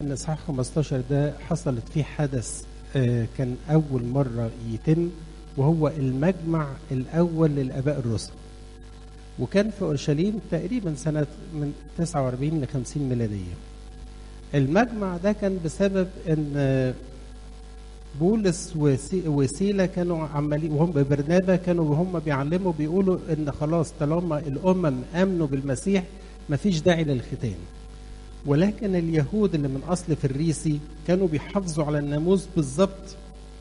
ان اصحاح 15 ده حصلت فيه حدث آه، كان اول مره يتم وهو المجمع الاول للاباء الرسل وكان في اورشليم تقريبا سنه من 49 ل 50 ميلاديه المجمع ده كان بسبب ان آه، بولس وسي- وسيله كانوا عمالين وهم برنابا كانوا وهم بيعلموا بيقولوا ان خلاص طالما الامم امنوا بالمسيح مفيش داعي للختان ولكن اليهود اللي من اصل فريسي كانوا بيحافظوا على الناموس بالظبط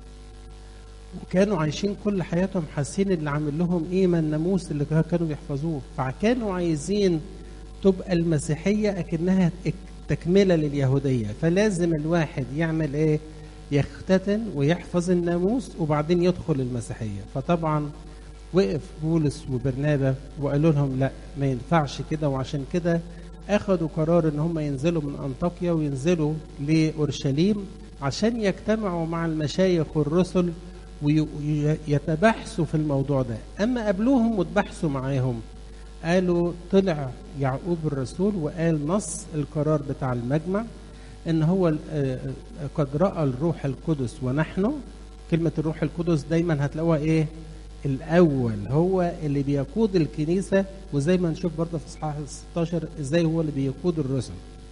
وكانوا عايشين كل حياتهم حاسين اللي عامل لهم قيمه الناموس اللي كانوا بيحفظوه فكانوا عايزين تبقى المسيحيه اكنها تكمله لليهوديه فلازم الواحد يعمل ايه يختتن ويحفظ الناموس وبعدين يدخل المسيحيه فطبعا وقف بولس وبرنابا وقالوا لهم لا ما ينفعش كده وعشان كده اخذوا قرار ان هم ينزلوا من انطاكيا وينزلوا لاورشليم عشان يجتمعوا مع المشايخ والرسل ويتباحثوا في الموضوع ده اما قابلوهم وتبحثوا معاهم قالوا طلع يعقوب الرسول وقال نص القرار بتاع المجمع ان هو آه، قد راى الروح القدس ونحن كلمه الروح القدس دايما هتلاقوها ايه الاول هو اللي بيقود الكنيسه وزي ما نشوف برضه في اصحاح 16 ازاي هو اللي بيقود الرسل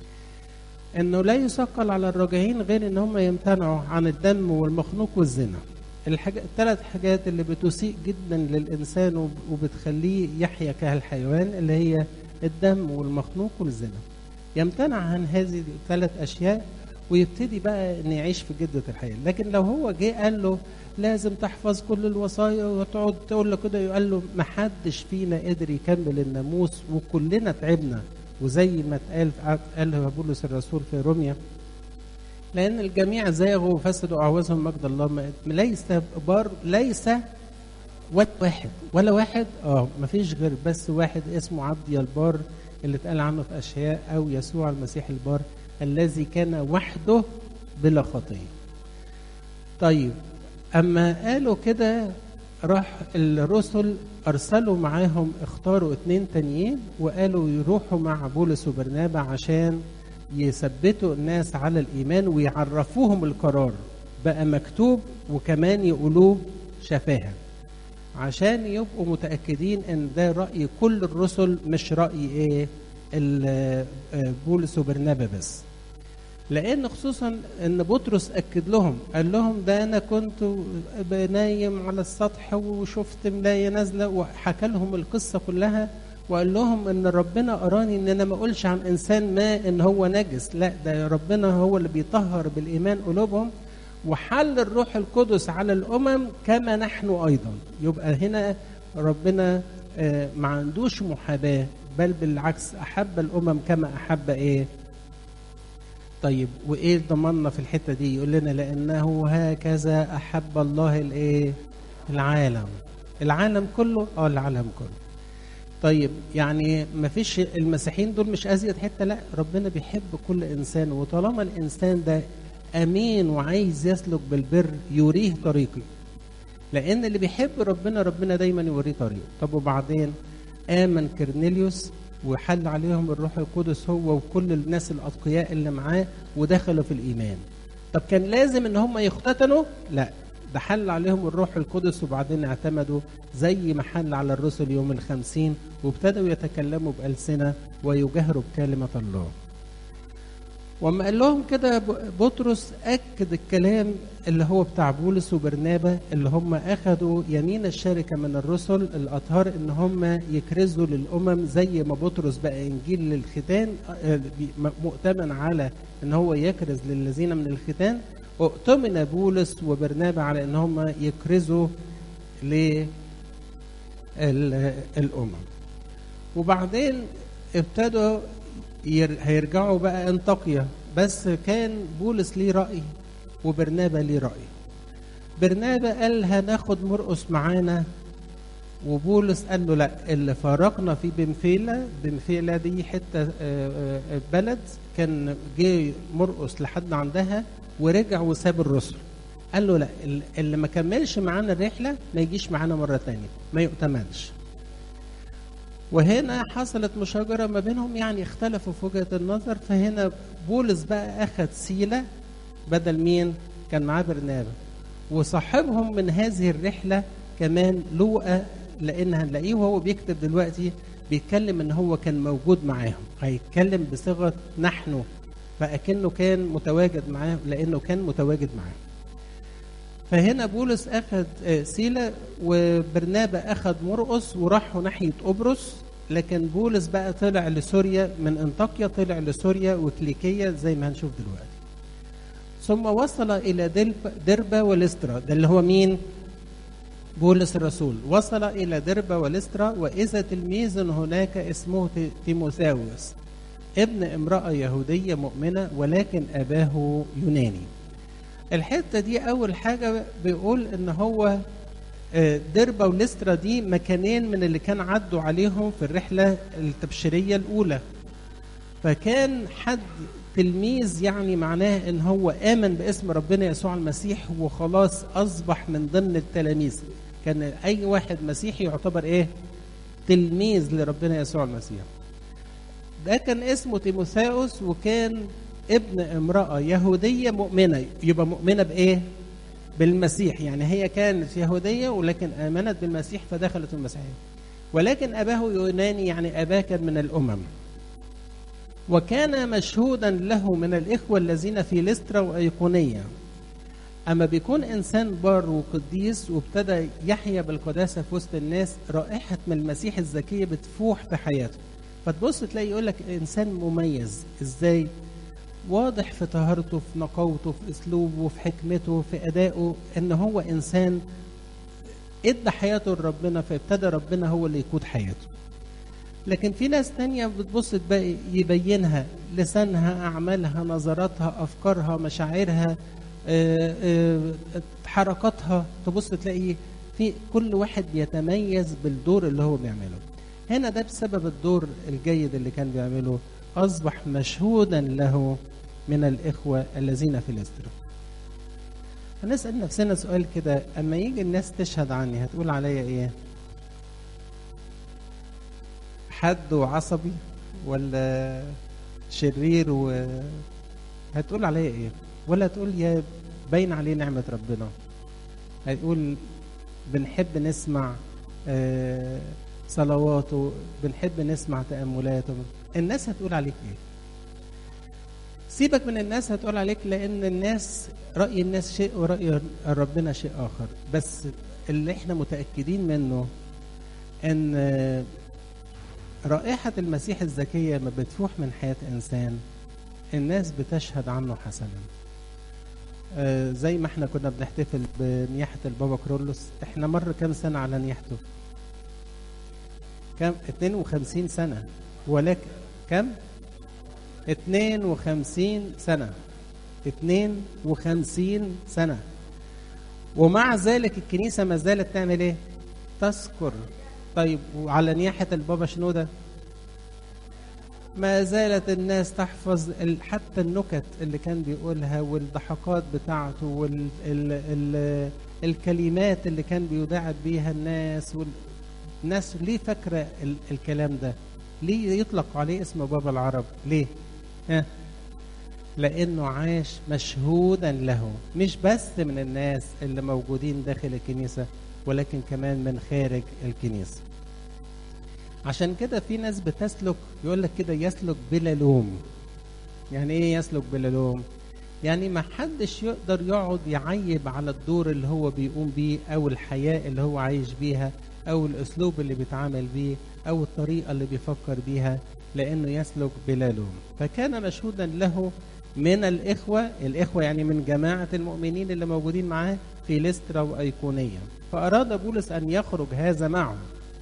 انه لا يثقل على الراجعين غير ان هم يمتنعوا عن الدم والمخنوق والزنا الحاجة الثلاث حاجات اللي بتسيء جدا للانسان وب- وبتخليه يحيا كالحيوان اللي هي الدم والمخنوق والزنا يمتنع عن هذه الثلاث اشياء ويبتدي بقى ان يعيش في جده الحياه لكن لو هو جه قال له لازم تحفظ كل الوصايا وتقعد تقول له كده يقول له ما حدش فينا قدر يكمل الناموس وكلنا تعبنا وزي ما اتقال قال بولس الرسول في روميا لان الجميع زاغوا وفسدوا اعوازهم مجد الله ما- ليس بار ليس وات واحد ولا واحد اه ما فيش غير بس واحد اسمه عبدي البار اللي اتقال عنه في اشياء او يسوع المسيح البار الذي كان وحده بلا خطيه طيب اما قالوا كده راح الرسل ارسلوا معاهم اختاروا اتنين تانيين وقالوا يروحوا مع بولس وبرنابا عشان يثبتوا الناس على الايمان ويعرفوهم القرار بقى مكتوب وكمان يقولوه شفاهه عشان يبقوا متاكدين ان ده راي كل الرسل مش راي ايه ال- آه، بولس وبرنابا بس لان خصوصا ان بطرس اكد لهم قال لهم ده انا كنت نايم على السطح وشفت ملايه نازله وحكى لهم القصه كلها وقال لهم ان ربنا اراني ان انا ما اقولش عن انسان ما ان هو نجس لا ده ربنا هو اللي بيطهر بالايمان قلوبهم وحل الروح القدس على الامم كما نحن ايضا يبقى هنا ربنا آه، ما عندوش محاباه بل بالعكس احب الامم كما احب ايه طيب وايه ضمننا في الحته دي يقول لنا لانه هكذا احب الله الايه العالم العالم كله اه العالم كله طيب يعني ما فيش المسيحيين دول مش ازيد حته لا ربنا بيحب كل انسان وطالما الانسان ده امين وعايز يسلك بالبر يوريه طريقي لان اللي بيحب ربنا ربنا دايما يوريه طريقه طب وبعدين امن كرنيليوس وحل عليهم الروح القدس هو وكل الناس الاتقياء اللي معاه ودخلوا في الايمان طب كان لازم ان هم يختتنوا لا ده حل عليهم الروح القدس وبعدين اعتمدوا زي ما حل على الرسل يوم الخمسين وابتدوا يتكلموا بألسنة ويجهروا بكلمة الله وما قال لهم كده ب- بطرس اكد الكلام اللي هو بتاع بولس وبرنابا اللي هم اخذوا يمين الشركه من الرسل الاطهار ان هم يكرزوا للامم زي ما بطرس بقى انجيل للختان آه، بي- م- مؤتمن على ان هو يكرز للذين من الختان اؤتمن بولس وبرنابا على ان هم يكرزوا للامم وبعدين ابتدوا ير- هيرجعوا بقى انطاكيا بس كان بولس ليه رأي وبرنابا ليه رأي برنابا قال هناخد مرقس معانا وبولس قال له لا اللي فارقنا في بنفيلة بنفيلة دي حتة آه، آه، بلد كان جه مرقس لحد عندها ورجع وساب الرسل قال له لا ال- اللي ما كملش معانا الرحلة ما يجيش معانا مرة تانية ما يؤتمنش وهنا حصلت مشاجرة ما بينهم يعني اختلفوا في وجهة النظر فهنا بولس بقى أخذ سيلة بدل مين كان معاه برنابا وصاحبهم من هذه الرحلة كمان لوقا لأن هنلاقيه وهو بيكتب دلوقتي بيتكلم ان هو كان موجود معاهم هيتكلم بصيغه نحن فاكنه كان متواجد معاهم لانه كان متواجد معاهم فهنا بولس اخذ سيلا وبرنابا اخذ مرقس وراحوا ناحيه قبرص لكن بولس بقى طلع لسوريا من انطاكيا طلع لسوريا وكليكيه زي ما هنشوف دلوقتي ثم وصل الى دربة ولسترا ده اللي هو مين بولس الرسول وصل إلى دربة ولسترا وإذا تلميذ هناك اسمه تيموثاوس ابن امرأة يهودية مؤمنة ولكن أباه يوناني الحتة دي أول حاجة بيقول إن هو دربة ولسترا دي مكانين من اللي كان عدوا عليهم في الرحلة التبشيرية الأولى فكان حد تلميذ يعني معناه ان هو امن باسم ربنا يسوع المسيح وخلاص اصبح من ضمن التلاميذ كان اي واحد مسيحي يعتبر ايه تلميذ لربنا يسوع المسيح ده كان اسمه تيموثاوس وكان ابن امرأة يهودية مؤمنة يبقى مؤمنة بإيه؟ بالمسيح يعني هي كانت يهودية ولكن آمنت بالمسيح فدخلت المسيحية ولكن أباه يوناني يعني أباه كان من الأمم وكان مشهودا له من الإخوة الذين في لسترا وأيقونية أما بيكون إنسان بار وقديس وابتدى يحيا بالقداسة في وسط الناس رائحة من المسيح الزكية بتفوح في حياته فتبص تلاقي يقول لك إنسان مميز إزاي واضح في طهارته في نقاوته في أسلوبه في حكمته في أدائه إن هو إنسان ادى حياته لربنا فابتدى ربنا هو اللي يقود حياته لكن في ناس تانية بتبص تبقى يبينها لسانها أعمالها نظراتها أفكارها مشاعرها آآ آآ حركاتها تبص تلاقي في كل واحد يتميز بالدور اللي هو بيعمله هنا ده بسبب الدور الجيد اللي كان بيعمله أصبح مشهودا له من الإخوة الذين في الاستر هنسأل نفسنا سؤال كده أما يجي الناس تشهد عني هتقول عليا إيه حد وعصبي ولا شرير و هتقول عليا ايه ولا تقول يا باين عليه نعمة ربنا هتقول بنحب نسمع آه صلواته بنحب نسمع تأملاته الناس هتقول عليك ايه سيبك من الناس هتقول عليك لان الناس رأي الناس شيء ورأي ربنا شيء آخر بس اللي احنا متأكدين منه ان رائحة المسيح الزكية ما بتفوح من حياة إنسان الناس بتشهد عنه حسنا آه زي ما احنا كنا بنحتفل بنياحة البابا كرولوس احنا مر كام سنة على نياحته كم 52 سنة ولكن كم 52 سنة 52 سنة ومع ذلك الكنيسة ما زالت تعمل ايه تذكر طيب وعلى نياحة البابا شنودة ما زالت الناس تحفظ حتى النكت اللي كان بيقولها والضحكات بتاعته والكلمات اللي كان بيداعب بيها الناس والناس ليه فاكرة الكلام ده ليه يطلق عليه اسم بابا العرب ليه ها لانه عاش مشهودا له مش بس من الناس اللي موجودين داخل الكنيسه ولكن كمان من خارج الكنيسه عشان كده في ناس بتسلك يقول لك كده يسلك بلا لوم يعني ايه يسلك بلا لوم يعني ما حدش يقدر يقعد يعيب على الدور اللي هو بيقوم بيه او الحياة اللي هو عايش بيها او الاسلوب اللي بيتعامل بيه او الطريقة اللي بيفكر بيها لانه يسلك بلا لوم فكان مشهودا له من الاخوة الاخوة يعني من جماعة المؤمنين اللي موجودين معاه في لسترا وايقونية فاراد بولس ان يخرج هذا معه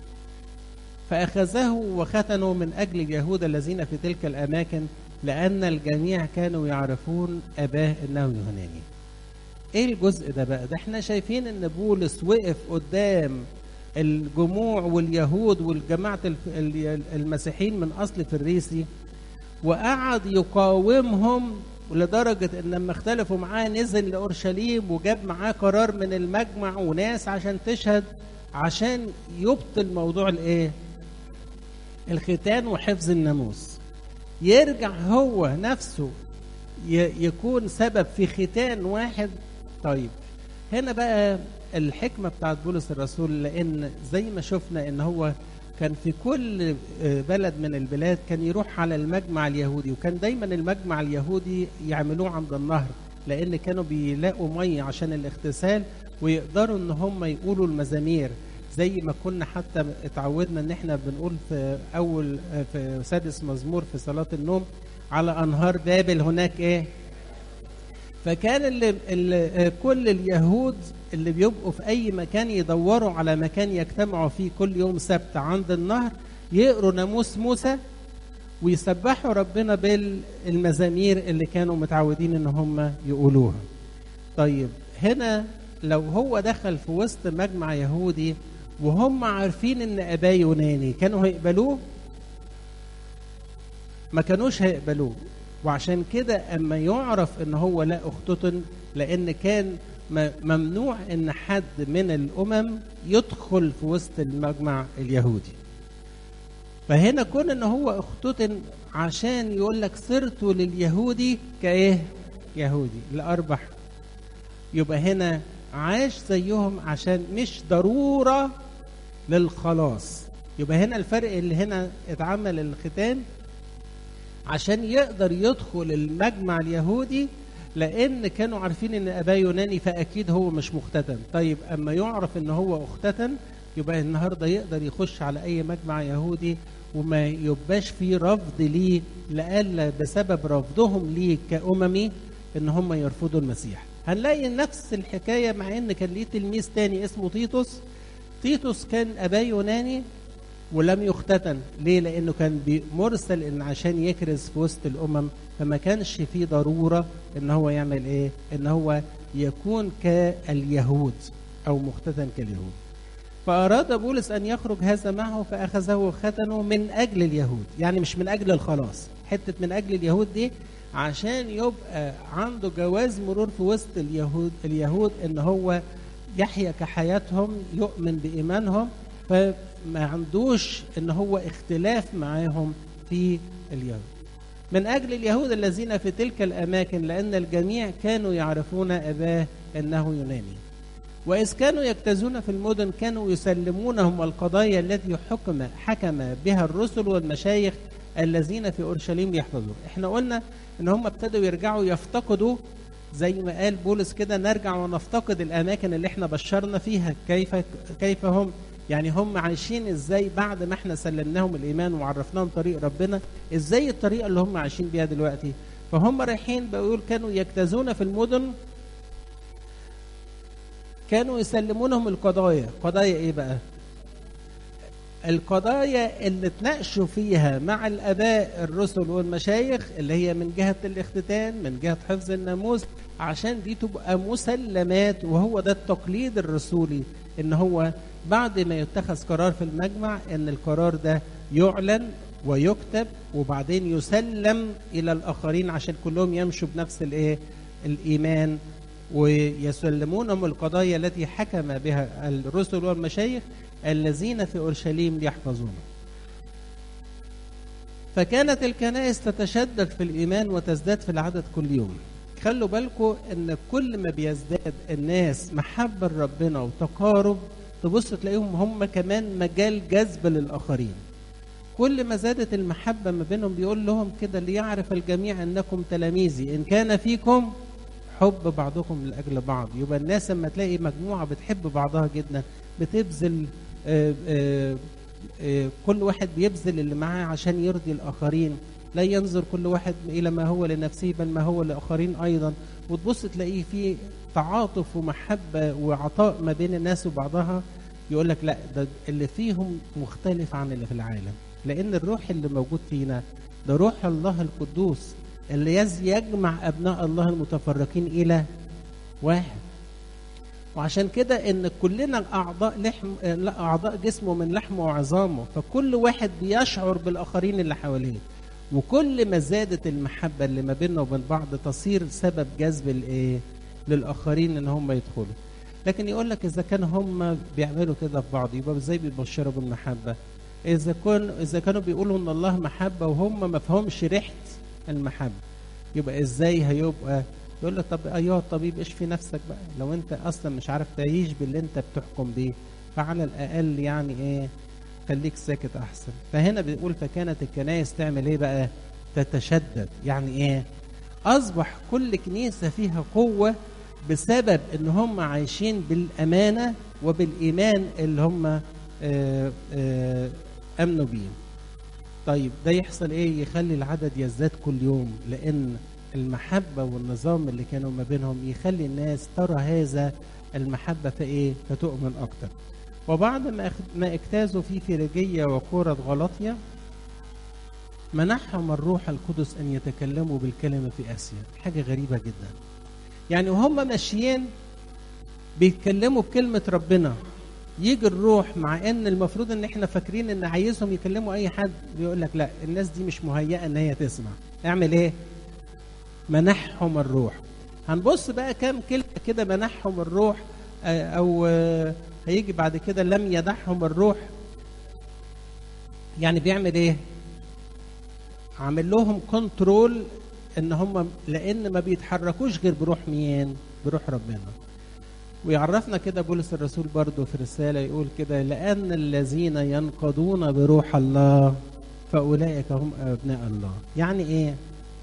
فأخذه وختنوا من أجل اليهود الذين في تلك الأماكن لأن الجميع كانوا يعرفون أباه أنه يوناني إيه الجزء ده بقى ده احنا شايفين أن بولس وقف قدام الجموع واليهود والجماعة المسيحيين من أصل فريسي وقعد يقاومهم لدرجة إن لما اختلفوا معاه نزل لأورشليم وجاب معاه قرار من المجمع وناس عشان تشهد عشان يبطل موضوع الإيه؟ الختان وحفظ الناموس يرجع هو نفسه يكون سبب في ختان واحد طيب هنا بقى الحكمة بتاعت بولس الرسول لأن زي ما شفنا إن هو كان في كل بلد من البلاد كان يروح على المجمع اليهودي وكان دايما المجمع اليهودي يعملوه عند النهر لأن كانوا بيلاقوا مية عشان الاغتسال ويقدروا إن هم يقولوا المزامير زي ما كنا حتى اتعودنا ان احنا بنقول في اول في سادس مزمور في صلاه النوم على انهار بابل هناك ايه فكان اللي, اللي كل اليهود اللي بيبقوا في اي مكان يدوروا على مكان يجتمعوا فيه كل يوم سبت عند النهر يقروا ناموس موسى ويسبحوا ربنا بالمزامير اللي كانوا متعودين ان هم يقولوها طيب هنا لو هو دخل في وسط مجمع يهودي وهم عارفين ان اباه يوناني كانوا هيقبلوه ما كانوش هيقبلوه وعشان كده اما يعرف ان هو لا اختتن لان كان ممنوع ان حد من الامم يدخل في وسط المجمع اليهودي فهنا كون ان هو اختتن عشان يقول لك صرت لليهودي كايه يهودي لاربح يبقى هنا عاش زيهم عشان مش ضروره للخلاص يبقى هنا الفرق اللي هنا اتعمل الختان عشان يقدر يدخل المجمع اليهودي لان كانوا عارفين ان اباه يوناني فاكيد هو مش مختتن طيب اما يعرف ان هو اختتن يبقى النهارده يقدر يخش على اي مجمع يهودي وما يبقاش فيه رفض ليه لألا بسبب رفضهم ليه كأممي ان هم يرفضوا المسيح هنلاقي نفس الحكايه مع ان كان ليه تلميذ تاني اسمه تيتوس تيتوس كان اباه يوناني ولم يختتن ليه لانه كان مرسل ان عشان يكرز في وسط الامم فما كانش في ضروره ان هو يعمل ايه ان هو يكون كاليهود او مختتن كاليهود فاراد بولس ان يخرج هذا معه فاخذه وختنه من اجل اليهود يعني مش من اجل الخلاص حته من اجل اليهود دي عشان يبقى عنده جواز مرور في وسط اليهود اليهود ان هو يحيا كحياتهم يؤمن بايمانهم فما عندوش ان هو اختلاف معاهم في اليهود من اجل اليهود الذين في تلك الاماكن لان الجميع كانوا يعرفون اباه انه يوناني واذ كانوا يجتازون في المدن كانوا يسلمونهم القضايا التي حكم حكم بها الرسل والمشايخ الذين في اورشليم يحفظون احنا قلنا ان هم ابتدوا يرجعوا يفتقدوا زي ما قال بولس كده نرجع ونفتقد الاماكن اللي احنا بشرنا فيها كيف كيف هم يعني هم عايشين ازاي بعد ما احنا سلمناهم الايمان وعرفناهم طريق ربنا ازاي الطريقه اللي هم عايشين بيها دلوقتي فهم رايحين بقول كانوا يجتازون في المدن كانوا يسلمونهم القضايا قضايا ايه بقى القضايا اللي اتناقشوا فيها مع الاباء الرسل والمشايخ اللي هي من جهه الاختتان من جهه حفظ الناموس عشان دي تبقى مسلمات وهو ده التقليد الرسولي ان هو بعد ما يتخذ قرار في المجمع ان القرار ده يعلن ويكتب وبعدين يسلم الى الاخرين عشان كلهم يمشوا بنفس الايه الايمان ويسلمونهم القضايا التي حكم بها الرسل والمشايخ الذين في اورشليم ليحفظونه. فكانت الكنائس تتشدد في الايمان وتزداد في العدد كل يوم. خلوا بالكم ان كل ما بيزداد الناس محبه لربنا وتقارب تبص تلاقيهم هم كمان مجال جذب للاخرين. كل ما زادت المحبه ما بينهم بيقول لهم كده ليعرف الجميع انكم تلاميذي ان كان فيكم حب بعضكم لاجل بعض يبقى الناس لما تلاقي مجموعه بتحب بعضها جدا بتبذل آآ آآ آآ كل واحد بيبذل اللي معاه عشان يرضي الاخرين لا ينظر كل واحد الى ما هو لنفسه بل ما هو لاخرين ايضا وتبص تلاقيه في تعاطف ومحبه وعطاء ما بين الناس وبعضها يقول لك لا ده اللي فيهم مختلف عن اللي في العالم لان الروح اللي موجود فينا ده روح الله القدوس اللي يجمع ابناء الله المتفرقين الى واحد وعشان كده ان كلنا اعضاء لحم لا اعضاء جسمه من لحمه وعظامه فكل واحد بيشعر بالاخرين اللي حواليه وكل ما زادت المحبه اللي ما بيننا وبين بعض تصير سبب جذب الايه للاخرين ان هم يدخلوا لكن يقول لك اذا كانوا هم بيعملوا كده في بعض يبقى ازاي بيبشروا بالمحبه اذا كان اذا كانوا بيقولوا ان الله محبه وهم ما فهمش ريحه المحبه يبقى ازاي هيبقى يقول له طب ايها الطبيب اشفي نفسك بقى لو انت اصلا مش عارف تعيش باللي انت بتحكم بيه فعلى الاقل يعني ايه خليك ساكت احسن فهنا بيقول فكانت الكنائس تعمل ايه بقى تتشدد يعني ايه اصبح كل كنيسه فيها قوه بسبب ان هم عايشين بالامانه وبالايمان اللي هم آه، آه، امنوا بيه طيب ده يحصل ايه يخلي العدد يزداد كل يوم لان المحبه والنظام اللي كانوا ما بينهم يخلي الناس ترى هذا المحبه فايه فتؤمن اكتر وبعد ما أخ- ما اجتازوا في فيريجيه وكوره غلطيه منحهم الروح القدس ان يتكلموا بالكلمه في اسيا حاجه غريبه جدا يعني وهم ماشيين بيتكلموا بكلمه ربنا يجي الروح مع ان المفروض ان احنا فاكرين ان عايزهم يكلموا اي حد بيقول لك لا الناس دي مش مهيئه ان هي تسمع اعمل ايه منحهم الروح هنبص بقى كام كلمه كده منحهم الروح آه، او آه، هيجي بعد كده لم يدعهم الروح يعني بيعمل ايه عامل لهم كنترول ان هم لان ما بيتحركوش غير بروح مين بروح ربنا ويعرفنا كده بولس الرسول برضه في رسالة يقول كده لأن الذين ينقضون بروح الله فأولئك هم أبناء الله يعني إيه؟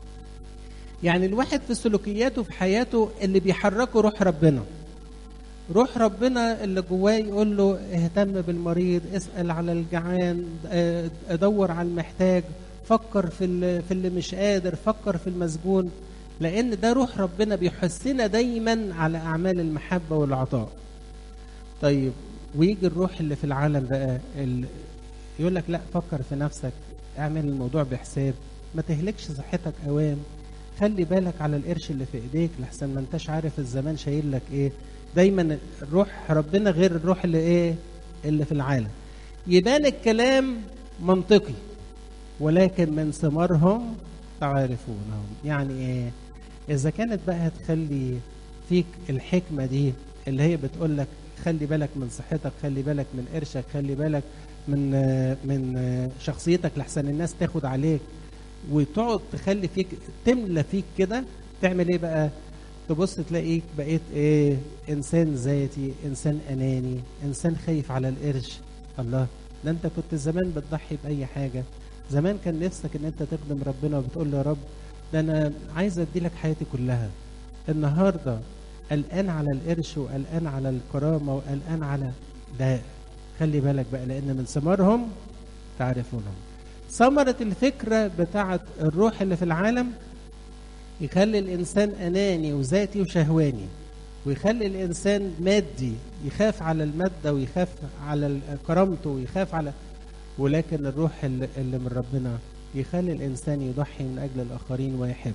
يعني الواحد في سلوكياته في حياته اللي بيحركه روح ربنا روح ربنا اللي جواه يقول له اهتم بالمريض اسأل على الجعان اه، ادور على المحتاج فكر في اللي, في اللي مش قادر فكر في المسجون لان ده روح ربنا بيحثنا دايما على اعمال المحبه والعطاء طيب ويجي الروح اللي في العالم بقى اللي يقول لك لا فكر في نفسك اعمل الموضوع بحساب ما تهلكش صحتك اوام خلي بالك على القرش اللي في ايديك لحسن ما انتش عارف الزمان شايل لك ايه دايما الروح ربنا غير الروح اللي ايه اللي في العالم يبان الكلام منطقي ولكن من ثمارهم تعرفونهم يعني ايه اذا كانت بقى هتخلي فيك الحكمه دي اللي هي بتقول لك خلي بالك من صحتك خلي بالك من قرشك خلي بالك من آه، من آه، شخصيتك لحسن الناس تاخد عليك وتقعد تخلي فيك تملى فيك كده تعمل ايه بقى تبص تلاقيك بقيت ايه انسان ذاتي انسان اناني انسان خايف على القرش الله ده انت كنت زمان بتضحي باي حاجه زمان كان نفسك ان انت تخدم ربنا وبتقول له يا رب ده انا عايز ادي لك حياتي كلها النهارده قلقان على القرش وقلقان على الكرامه وقلقان على لا خلي بالك بقى لان من ثمارهم تعرفونهم ثمرة الفكرة بتاعت الروح اللي في العالم يخلي الإنسان أناني وذاتي وشهواني ويخلي الإنسان مادي يخاف على المادة ويخاف على كرامته ويخاف على ولكن الروح اللي اللي من ربنا يخلي الإنسان يضحي من أجل الآخرين ويحب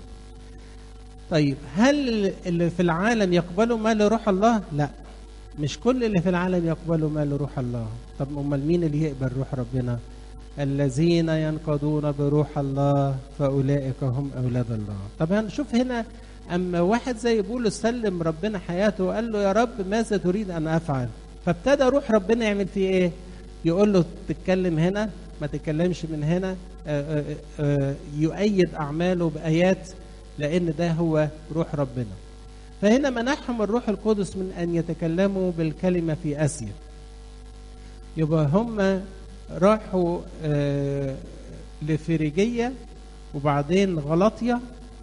طيب هل اللي في العالم يقبلوا ما لروح الله؟ لا مش كل اللي في العالم يقبلوا ما لروح الله طب امال مين اللي يقبل روح ربنا الذين ينقضون بروح الله فاولئك هم اولاد الله طب هنشوف هنا اما واحد زي بولس سلم ربنا حياته وقال له يا رب ماذا تريد ان افعل فابتدى روح ربنا يعمل فيه ايه يقول له تتكلم هنا ما تتكلمش من هنا آآ آآ يؤيد اعماله بايات لان ده هو روح ربنا فهنا منحهم الروح القدس من ان يتكلموا بالكلمه في اسيا يبقى هم راحوا آه لفريجيه وبعدين غلطيه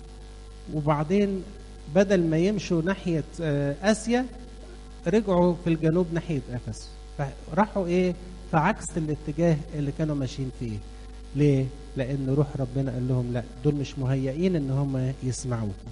وبعدين بدل ما يمشوا ناحيه آه اسيا رجعوا في الجنوب ناحيه افسس فراحوا ايه في عكس الاتجاه اللي كانوا ماشيين فيه ليه لان روح ربنا قال لهم لا دول مش مهيئين ان هم يسمعوكم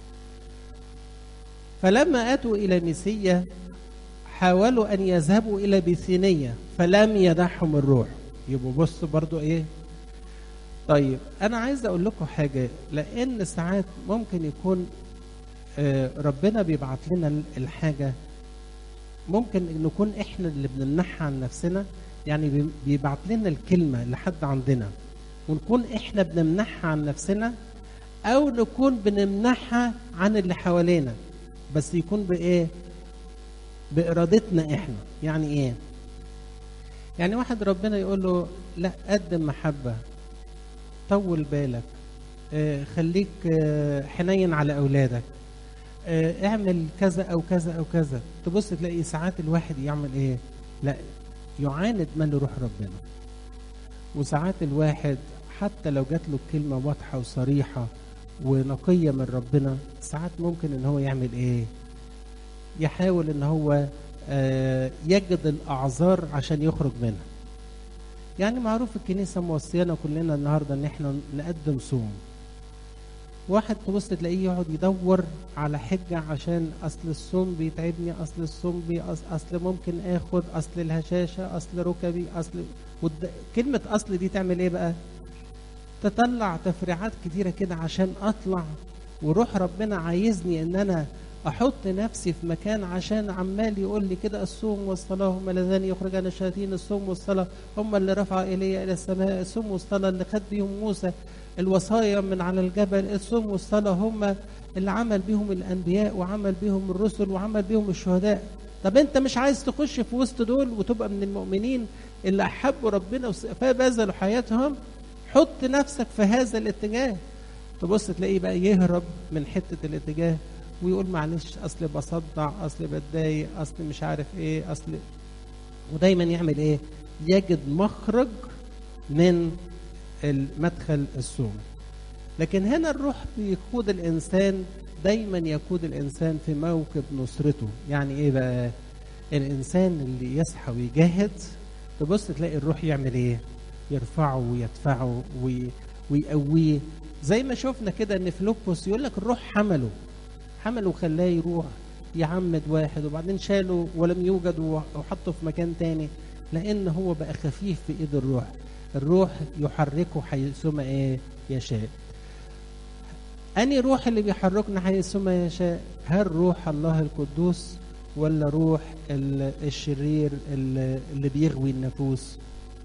فلما اتوا الى ميسيه حاولوا ان يذهبوا الى بيثينيه فلم يدعهم الروح يبقوا بصوا برضو ايه طيب انا عايز اقول لكم حاجه لان ساعات ممكن يكون آه ربنا بيبعت لنا الحاجه ممكن نكون احنا اللي بنمنحها عن نفسنا يعني بيبعت لنا الكلمه لحد عندنا ونكون احنا بنمنحها عن نفسنا او نكون بنمنحها عن اللي حوالينا بس يكون بايه بارادتنا احنا يعني ايه يعني واحد ربنا يقول له لا قدم محبة طول بالك آه، خليك آه، حنين على أولادك آه، اعمل كذا أو كذا أو كذا تبص تلاقي ساعات الواحد يعمل إيه لا يعاند من روح ربنا وساعات الواحد حتى لو جات له كلمة واضحة وصريحة ونقية من ربنا ساعات ممكن ان هو يعمل ايه يحاول ان هو آه، يجد الاعذار عشان يخرج منها يعني معروف الكنيسة موصيانا كلنا النهاردة ان احنا نقدم صوم واحد تبص تلاقيه يقعد يدور على حجة عشان أصل الصوم بيتعبني أصل الصوم بي أصل, أصل ممكن آخد أصل الهشاشة أصل ركبي أصل والد... كلمة أصل دي تعمل إيه بقى؟ تطلع تفريعات كتيرة كده عشان أطلع وروح ربنا عايزني إن أنا أحط نفسي في مكان عشان عمال يقول لي كده الصوم والصلاة هم اللذان يخرجان الشياطين الصوم والصلاة هم اللي رفع إلي إلى السماء الصوم والصلاة اللي خد بيهم موسى الوصايا من على الجبل الصوم والصلاة هم اللي عمل بيهم الأنبياء وعمل بيهم الرسل وعمل بيهم الشهداء طب أنت مش عايز تخش في وسط دول وتبقى من المؤمنين اللي أحبوا ربنا فبذلوا حياتهم حط نفسك في هذا الاتجاه تبص تلاقيه بقى يهرب من حتة الاتجاه ويقول معلش أصل بصدع أصل بتضايق أصل مش عارف إيه أصل ودايما يعمل إيه يجد مخرج من المدخل الصوم لكن هنا الروح بيقود الإنسان دايما يقود الإنسان في موكب نصرته يعني إيه بقى الإنسان اللي يصحى ويجاهد تبص تلاقي الروح يعمل إيه يرفعه ويدفعه وي... ويقويه زي ما شفنا كده ان فيلبس يقول لك الروح حمله حمله وخلاه يروح يعمد واحد وبعدين شاله ولم يوجد وحطه في مكان تاني لان هو بقى خفيف في ايد الروح الروح يحركه حيثما ايه يشاء اني روح اللي بيحركنا حيثما يشاء هل روح الله القدوس ولا روح الشرير اللي بيغوي النفوس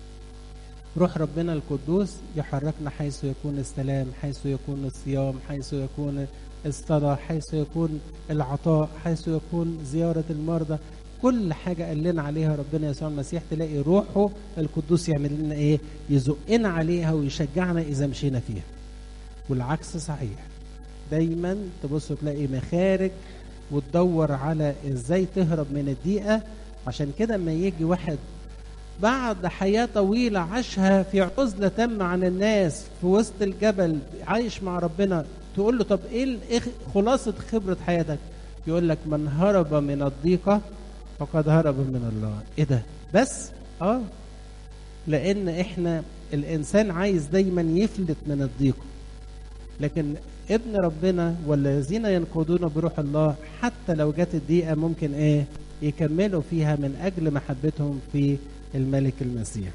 روح ربنا القدوس يحركنا حيث يكون السلام حيث يكون الصيام حيث يكون الصلاة حيث يكون العطاء حيث يكون زيارة المرضى كل حاجة قال لنا عليها ربنا يسوع المسيح تلاقي روحه القدوس يعمل لنا ايه يزقنا عليها ويشجعنا إذا مشينا فيها والعكس صحيح دايما تبص تلاقي مخارج وتدور على ازاي تهرب من الضيقة عشان كده اما يجي واحد بعد حياة طويلة عاشها في عزلة تامة عن الناس في وسط الجبل عايش مع ربنا تقول له طب ايه خلاصة خبرة حياتك يقول لك من هرب من الضيقة فقد هرب من الله ايه ده بس اه لان احنا الانسان عايز دايما يفلت من الضيقة لكن ابن ربنا والذين ينقضون بروح الله حتى لو جت الضيقة ممكن ايه يكملوا فيها من اجل محبتهم في الملك المسيح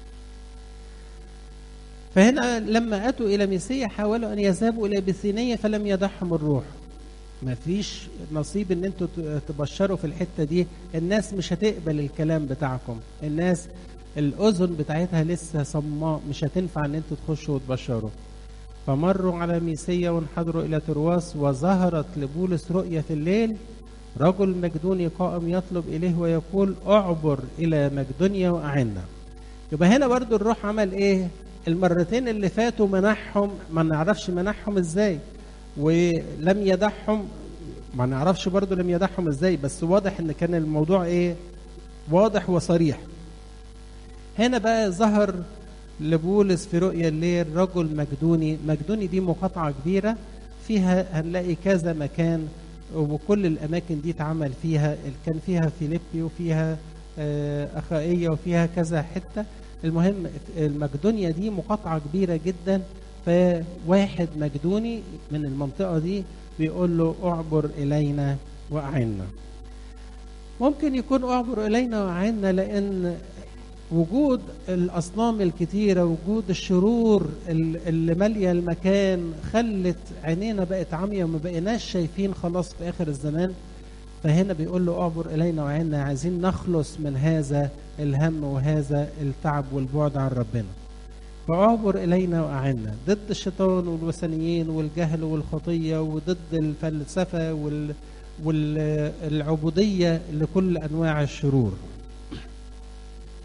فهنا لما أتوا إلى ميسية حاولوا أن يذهبوا إلى بثينية فلم يدعهم الروح ما فيش نصيب ان انتوا تبشروا في الحتة دي الناس مش هتقبل الكلام بتاعكم الناس الأذن بتاعتها لسه صماء مش هتنفع ان انتوا تخشوا وتبشروا فمروا على ميسية وانحدروا إلى ترواس وظهرت لبولس رؤية في الليل رجل مقدوني قائم يطلب إليه ويقول أعبر إلى مقدونيا وأعنا يبقى هنا برضو الروح عمل إيه المرتين اللي فاتوا منحهم ما نعرفش منحهم إزاي ولم يدعهم ما نعرفش برضو لم يدعهم إزاي بس واضح إن كان الموضوع إيه واضح وصريح هنا بقى ظهر لبولس في رؤيا الليل رجل مقدوني مقدوني دي مقاطعة كبيرة فيها هنلاقي كذا مكان وكل الاماكن دي اتعمل فيها كان فيها فيليبي وفيها اخائيه وفيها كذا حته المهم المقدونيا دي مقاطعه كبيره جدا فواحد مقدوني من المنطقه دي بيقول له اعبر الينا واعنا ممكن يكون اعبر الينا واعنا لان وجود الاصنام الكتيره وجود الشرور اللي ماليه المكان خلت عينينا بقت عمية وما بقيناش شايفين خلاص في اخر الزمان فهنا بيقول له اعبر الينا وعنا عايزين نخلص من هذا الهم وهذا التعب والبعد عن ربنا فاعبر الينا واعنا ضد الشيطان والوثنيين والجهل والخطيه وضد الفلسفه وال والعبوديه لكل انواع الشرور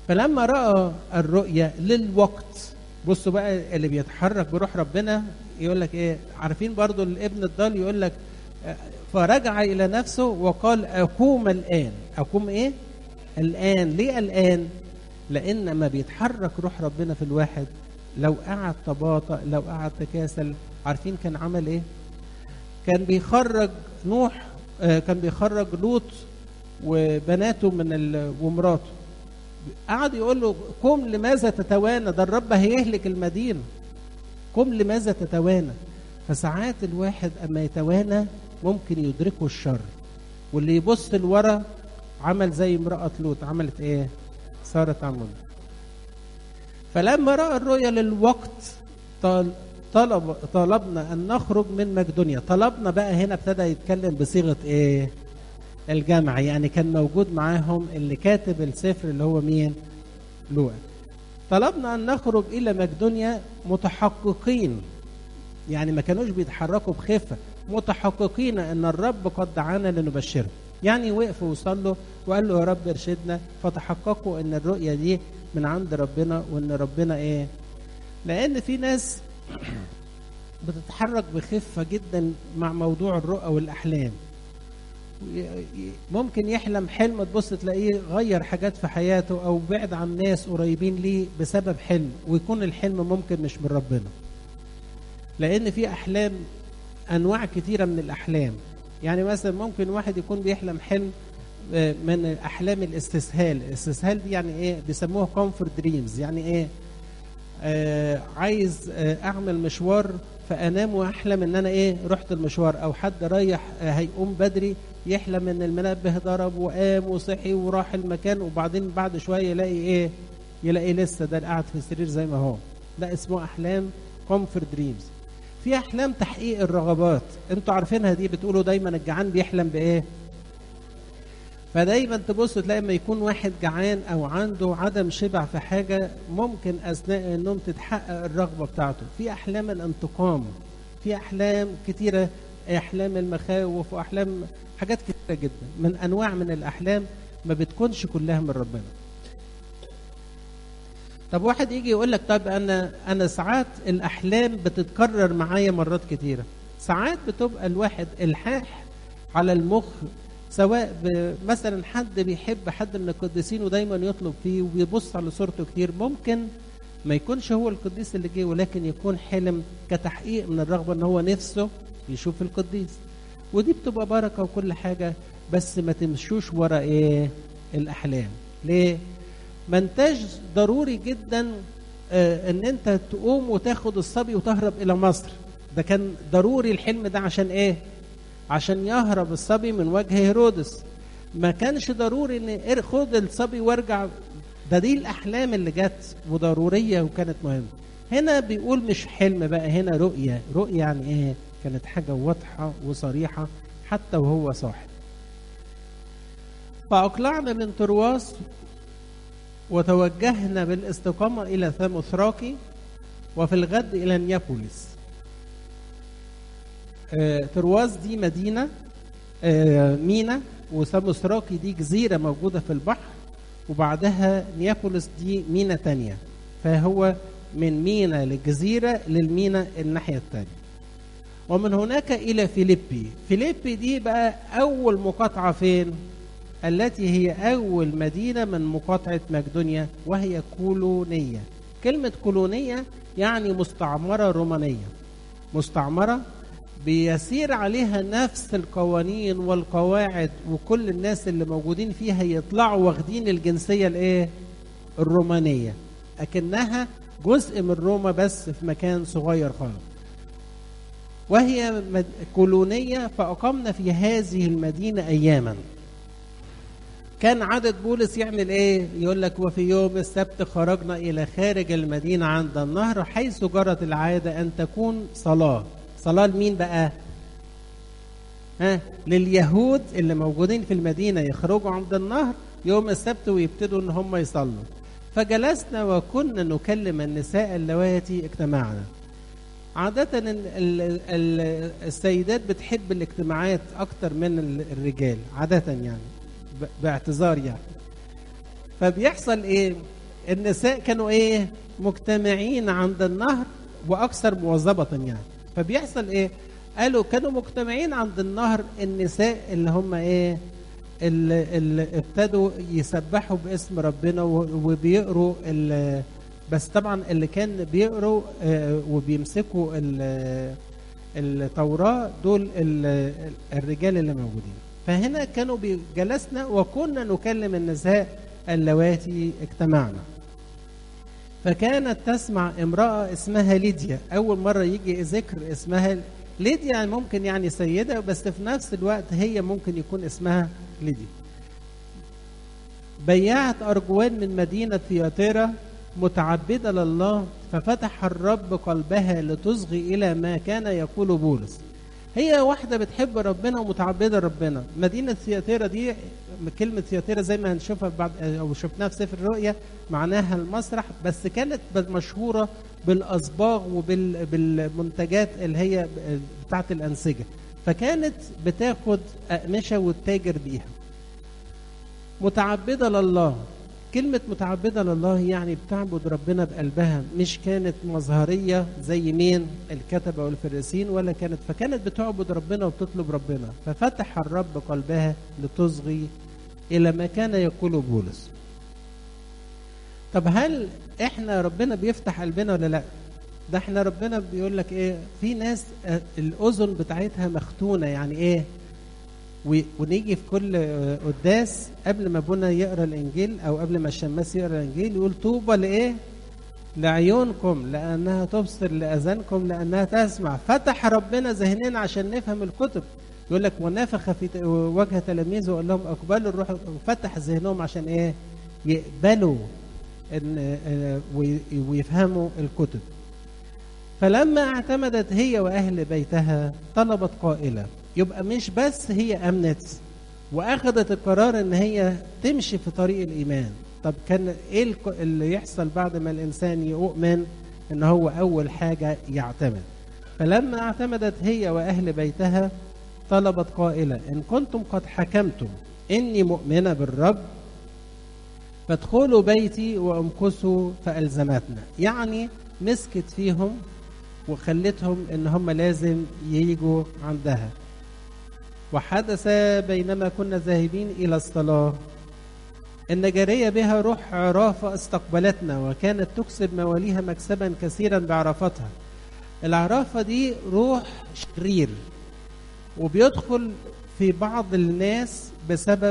فلما راى الرؤيا للوقت بصوا بقى اللي بيتحرك بروح ربنا يقول لك ايه عارفين برضو الابن الضال يقول لك آه، فرجع الى نفسه وقال اقوم الان اقوم ايه الان ليه الان لان ما بيتحرك روح ربنا في الواحد لو قعد تباطأ لو قعد تكاسل عارفين كان عمل ايه كان بيخرج نوح آه، كان بيخرج لوط وبناته من ال... ومراته قعد يقول له قم لماذا تتوانى ده الرب هيهلك المدينه قم لماذا تتوانى فساعات الواحد اما يتوانى ممكن يدركه الشر واللي يبص لورا عمل زي امرأة لوط عملت ايه صارت عمود فلما رأى الرؤيا للوقت طال طلب طلبنا ان نخرج من مقدونيا طلبنا بقى هنا ابتدى يتكلم بصيغه ايه الجمع يعني كان موجود معاهم اللي كاتب السفر اللي هو مين لوقا طلبنا ان نخرج الى مقدونيا متحققين يعني ما كانوش بيتحركوا بخفه متحققين ان الرب قد دعانا لنبشره يعني وقفوا وصلوا وقال له يا رب ارشدنا فتحققوا ان الرؤيه دي من عند ربنا وان ربنا ايه لان في ناس بتتحرك بخفه جدا مع موضوع الرؤى والاحلام ممكن يحلم حلم تبص تلاقيه غير حاجات في حياته او بعد عن ناس قريبين ليه بسبب حلم ويكون الحلم ممكن مش من ربنا لان في احلام انواع كتيره من الاحلام يعني مثلا ممكن واحد يكون بيحلم حلم من احلام الاستسهال الاستسهال دي يعني ايه بيسموها كومفورت دريمز يعني ايه آه عايز آه اعمل مشوار فانام واحلم ان انا ايه رحت المشوار او حد رايح آه هيقوم بدري يحلم ان المنبه ضرب وقام وصحي وراح المكان وبعدين بعد شويه يلاقي ايه يلاقي لسه ده قاعد في السرير زي ما هو ده اسمه احلام كومفورت دريمز في احلام تحقيق الرغبات انتوا عارفينها دي بتقولوا دايما الجعان بيحلم بايه فدايما تبص تلاقي لما يكون واحد جعان او عنده عدم شبع في حاجه ممكن اثناء النوم تتحقق الرغبه بتاعته في احلام الانتقام في احلام كتيره احلام المخاوف واحلام حاجات كتيره جدا من انواع من الاحلام ما بتكونش كلها من ربنا طب واحد يجي يقول لك طب انا انا ساعات الاحلام بتتكرر معايا مرات كتيره ساعات بتبقى الواحد الحاح على المخ سواء مثلا حد بيحب حد من القديسين ودايما يطلب فيه وبيبص على صورته كتير ممكن ما يكونش هو القديس اللي جه ولكن يكون حلم كتحقيق من الرغبه ان هو نفسه يشوف القديس ودي بتبقى بركه وكل حاجه بس ما تمشوش ورا ايه الاحلام ليه ما انتاش ضروري جدا آه ان انت تقوم وتاخد الصبي وتهرب الى مصر ده كان ضروري الحلم ده عشان ايه عشان يهرب الصبي من وجه هيرودس ما كانش ضروري ان خد الصبي وارجع ده دي الاحلام اللي جت وضروريه وكانت مهمه هنا بيقول مش حلم بقى هنا رؤيه رؤيه يعني ايه كانت حاجه واضحه وصريحه حتى وهو صاحي فاقلعنا من ترواس وتوجهنا بالاستقامه الى ثاموثراكي وفي الغد الى نيابوليس آه، ترواز دي مدينة آه، مينا وساموثراكي دي جزيرة موجودة في البحر وبعدها نيابوليس دي مينا تانية فهو من مينا للجزيرة للمينا الناحية التانية ومن هناك إلى فيليبي فيليبي دي بقى أول مقاطعة فين التي هي أول مدينة من مقاطعة مقدونيا وهي كولونية كلمة كولونية يعني مستعمرة رومانية مستعمرة بيسير عليها نفس القوانين والقواعد وكل الناس اللي موجودين فيها يطلعوا واخدين الجنسيه الايه؟ الرومانيه اكنها جزء من روما بس في مكان صغير خالص. وهي كولونيه فاقمنا في هذه المدينه اياما. كان عدد بولس يعمل ايه؟ يقول لك وفي يوم السبت خرجنا الى خارج المدينه عند النهر حيث جرت العاده ان تكون صلاه. صلاة لمين بقى؟ ها لليهود اللي موجودين في المدينة يخرجوا عند النهر يوم السبت ويبتدوا ان هم يصلوا فجلسنا وكنا نكلم النساء اللواتي اجتمعنا عادة ال ال ال السيدات بتحب الاجتماعات أكتر من الرجال عادة يعني باعتذار يعني فبيحصل إيه؟ النساء كانوا ايه مجتمعين عند النهر واكثر مواظبه يعني فبيحصل ايه قالوا كانوا مجتمعين عند النهر النساء اللي هم ايه اللي, اللي ابتدوا يسبحوا باسم ربنا وبيقروا بس طبعا اللي كان بيقروا وبيمسكوا التوراة دول الرجال اللي موجودين فهنا كانوا جلسنا وكنا نكلم النساء اللواتي اجتمعنا فكانت تسمع امرأة اسمها ليديا أول مرة يجي ذكر اسمها ليديا ممكن يعني سيدة بس في نفس الوقت هي ممكن يكون اسمها ليديا بيعت أرجوان من مدينة ثياتيرا متعبدة لله ففتح الرب قلبها لتصغي إلى ما كان يقول بولس هي واحدة بتحب ربنا ومتعبدة ربنا مدينة ثياتيرا دي كلمة ثياتيرا زي ما هنشوفها بعد أو شفناها في سفر الرؤيا معناها المسرح بس كانت مشهورة بالأصباغ وبالمنتجات اللي هي بتاعت الأنسجة فكانت بتاخد أقمشة وتتاجر بيها متعبدة لله كلمة متعبدة لله يعني بتعبد ربنا بقلبها مش كانت مظهرية زي مين الكتبة والفريسين ولا كانت فكانت بتعبد ربنا وبتطلب ربنا ففتح الرب قلبها لتصغي إلى ما كان يقول بولس طب هل احنا ربنا بيفتح قلبنا ولا لا ده احنا ربنا بيقول لك ايه في ناس الاذن بتاعتها مختونه يعني ايه ونيجي في كل قداس قبل ما ابونا يقرا الانجيل او قبل ما الشماس يقرا الانجيل يقول طوبى لايه؟ لعيونكم لانها تبصر لاذانكم لانها تسمع فتح ربنا ذهننا عشان نفهم الكتب يقول لك ونفخ في وجه تلاميذه وقال لهم اقبلوا الروح وفتح ذهنهم عشان ايه؟ يقبلوا ان ويفهموا الكتب فلما اعتمدت هي واهل بيتها طلبت قائله يبقى مش بس هي امنت واخذت القرار ان هي تمشي في طريق الايمان طب كان ايه اللي يحصل بعد ما الانسان يؤمن ان هو اول حاجه يعتمد فلما اعتمدت هي واهل بيتها طلبت قائله ان كنتم قد حكمتم اني مؤمنه بالرب فادخلوا بيتي وامكثوا فالزمتنا يعني مسكت فيهم وخلتهم ان هم لازم ييجوا عندها وحدث بينما كنا ذاهبين الى الصلاه ان جاريه بها روح عرافه استقبلتنا وكانت تكسب مواليها مكسبا كثيرا بعرافتها العرافه دي روح شرير وبيدخل في بعض الناس بسبب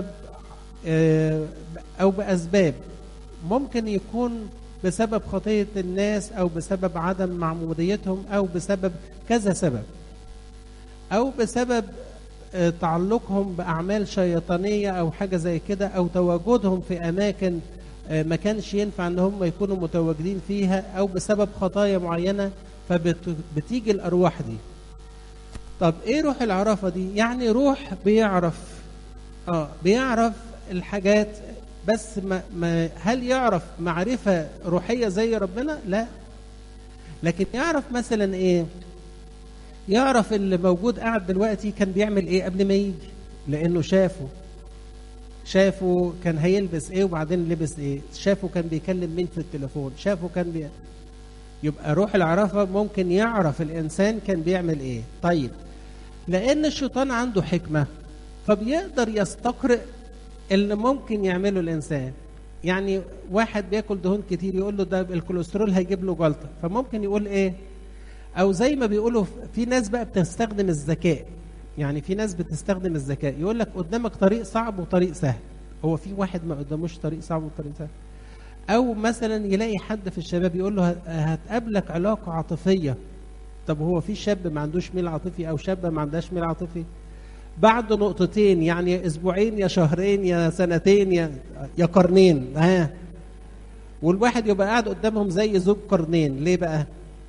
او باسباب ممكن يكون بسبب خطيه الناس او بسبب عدم معموديتهم او بسبب كذا سبب او بسبب تعلقهم باعمال شيطانيه او حاجه زي كده او تواجدهم في اماكن ما كانش ينفع ان هم يكونوا متواجدين فيها او بسبب خطايا معينه فبتيجي الارواح دي طب ايه روح العرافه دي يعني روح بيعرف اه بيعرف الحاجات بس ما, ما هل يعرف معرفه روحيه زي ربنا لا لكن يعرف مثلا ايه يعرف اللي موجود قاعد دلوقتي كان بيعمل ايه قبل ما يجي لانه شافه شافه كان هيلبس ايه وبعدين لبس ايه شافه كان بيكلم مين في التليفون شافه كان بي... يبقى روح العرافة ممكن يعرف الإنسان كان بيعمل إيه طيب لأن الشيطان عنده حكمة فبيقدر يستقرئ اللي ممكن يعمله الإنسان يعني واحد بياكل دهون كتير يقول له ده الكوليسترول هيجيب له جلطة فممكن يقول إيه او زي ما بيقولوا في ناس بقى بتستخدم الذكاء يعني في ناس بتستخدم الذكاء يقول لك قدامك طريق صعب وطريق سهل هو في واحد ما قداموش طريق صعب وطريق سهل او مثلا يلاقي حد في الشباب يقول له هتقابلك علاقه عاطفيه طب هو في شاب ما عندوش ميل عاطفي او شابه ما عندهاش ميل عاطفي بعد نقطتين يعني اسبوعين يا شهرين يا سنتين يا يا قرنين ها والواحد يبقى قاعد قدامهم زي زوج قرنين ليه بقى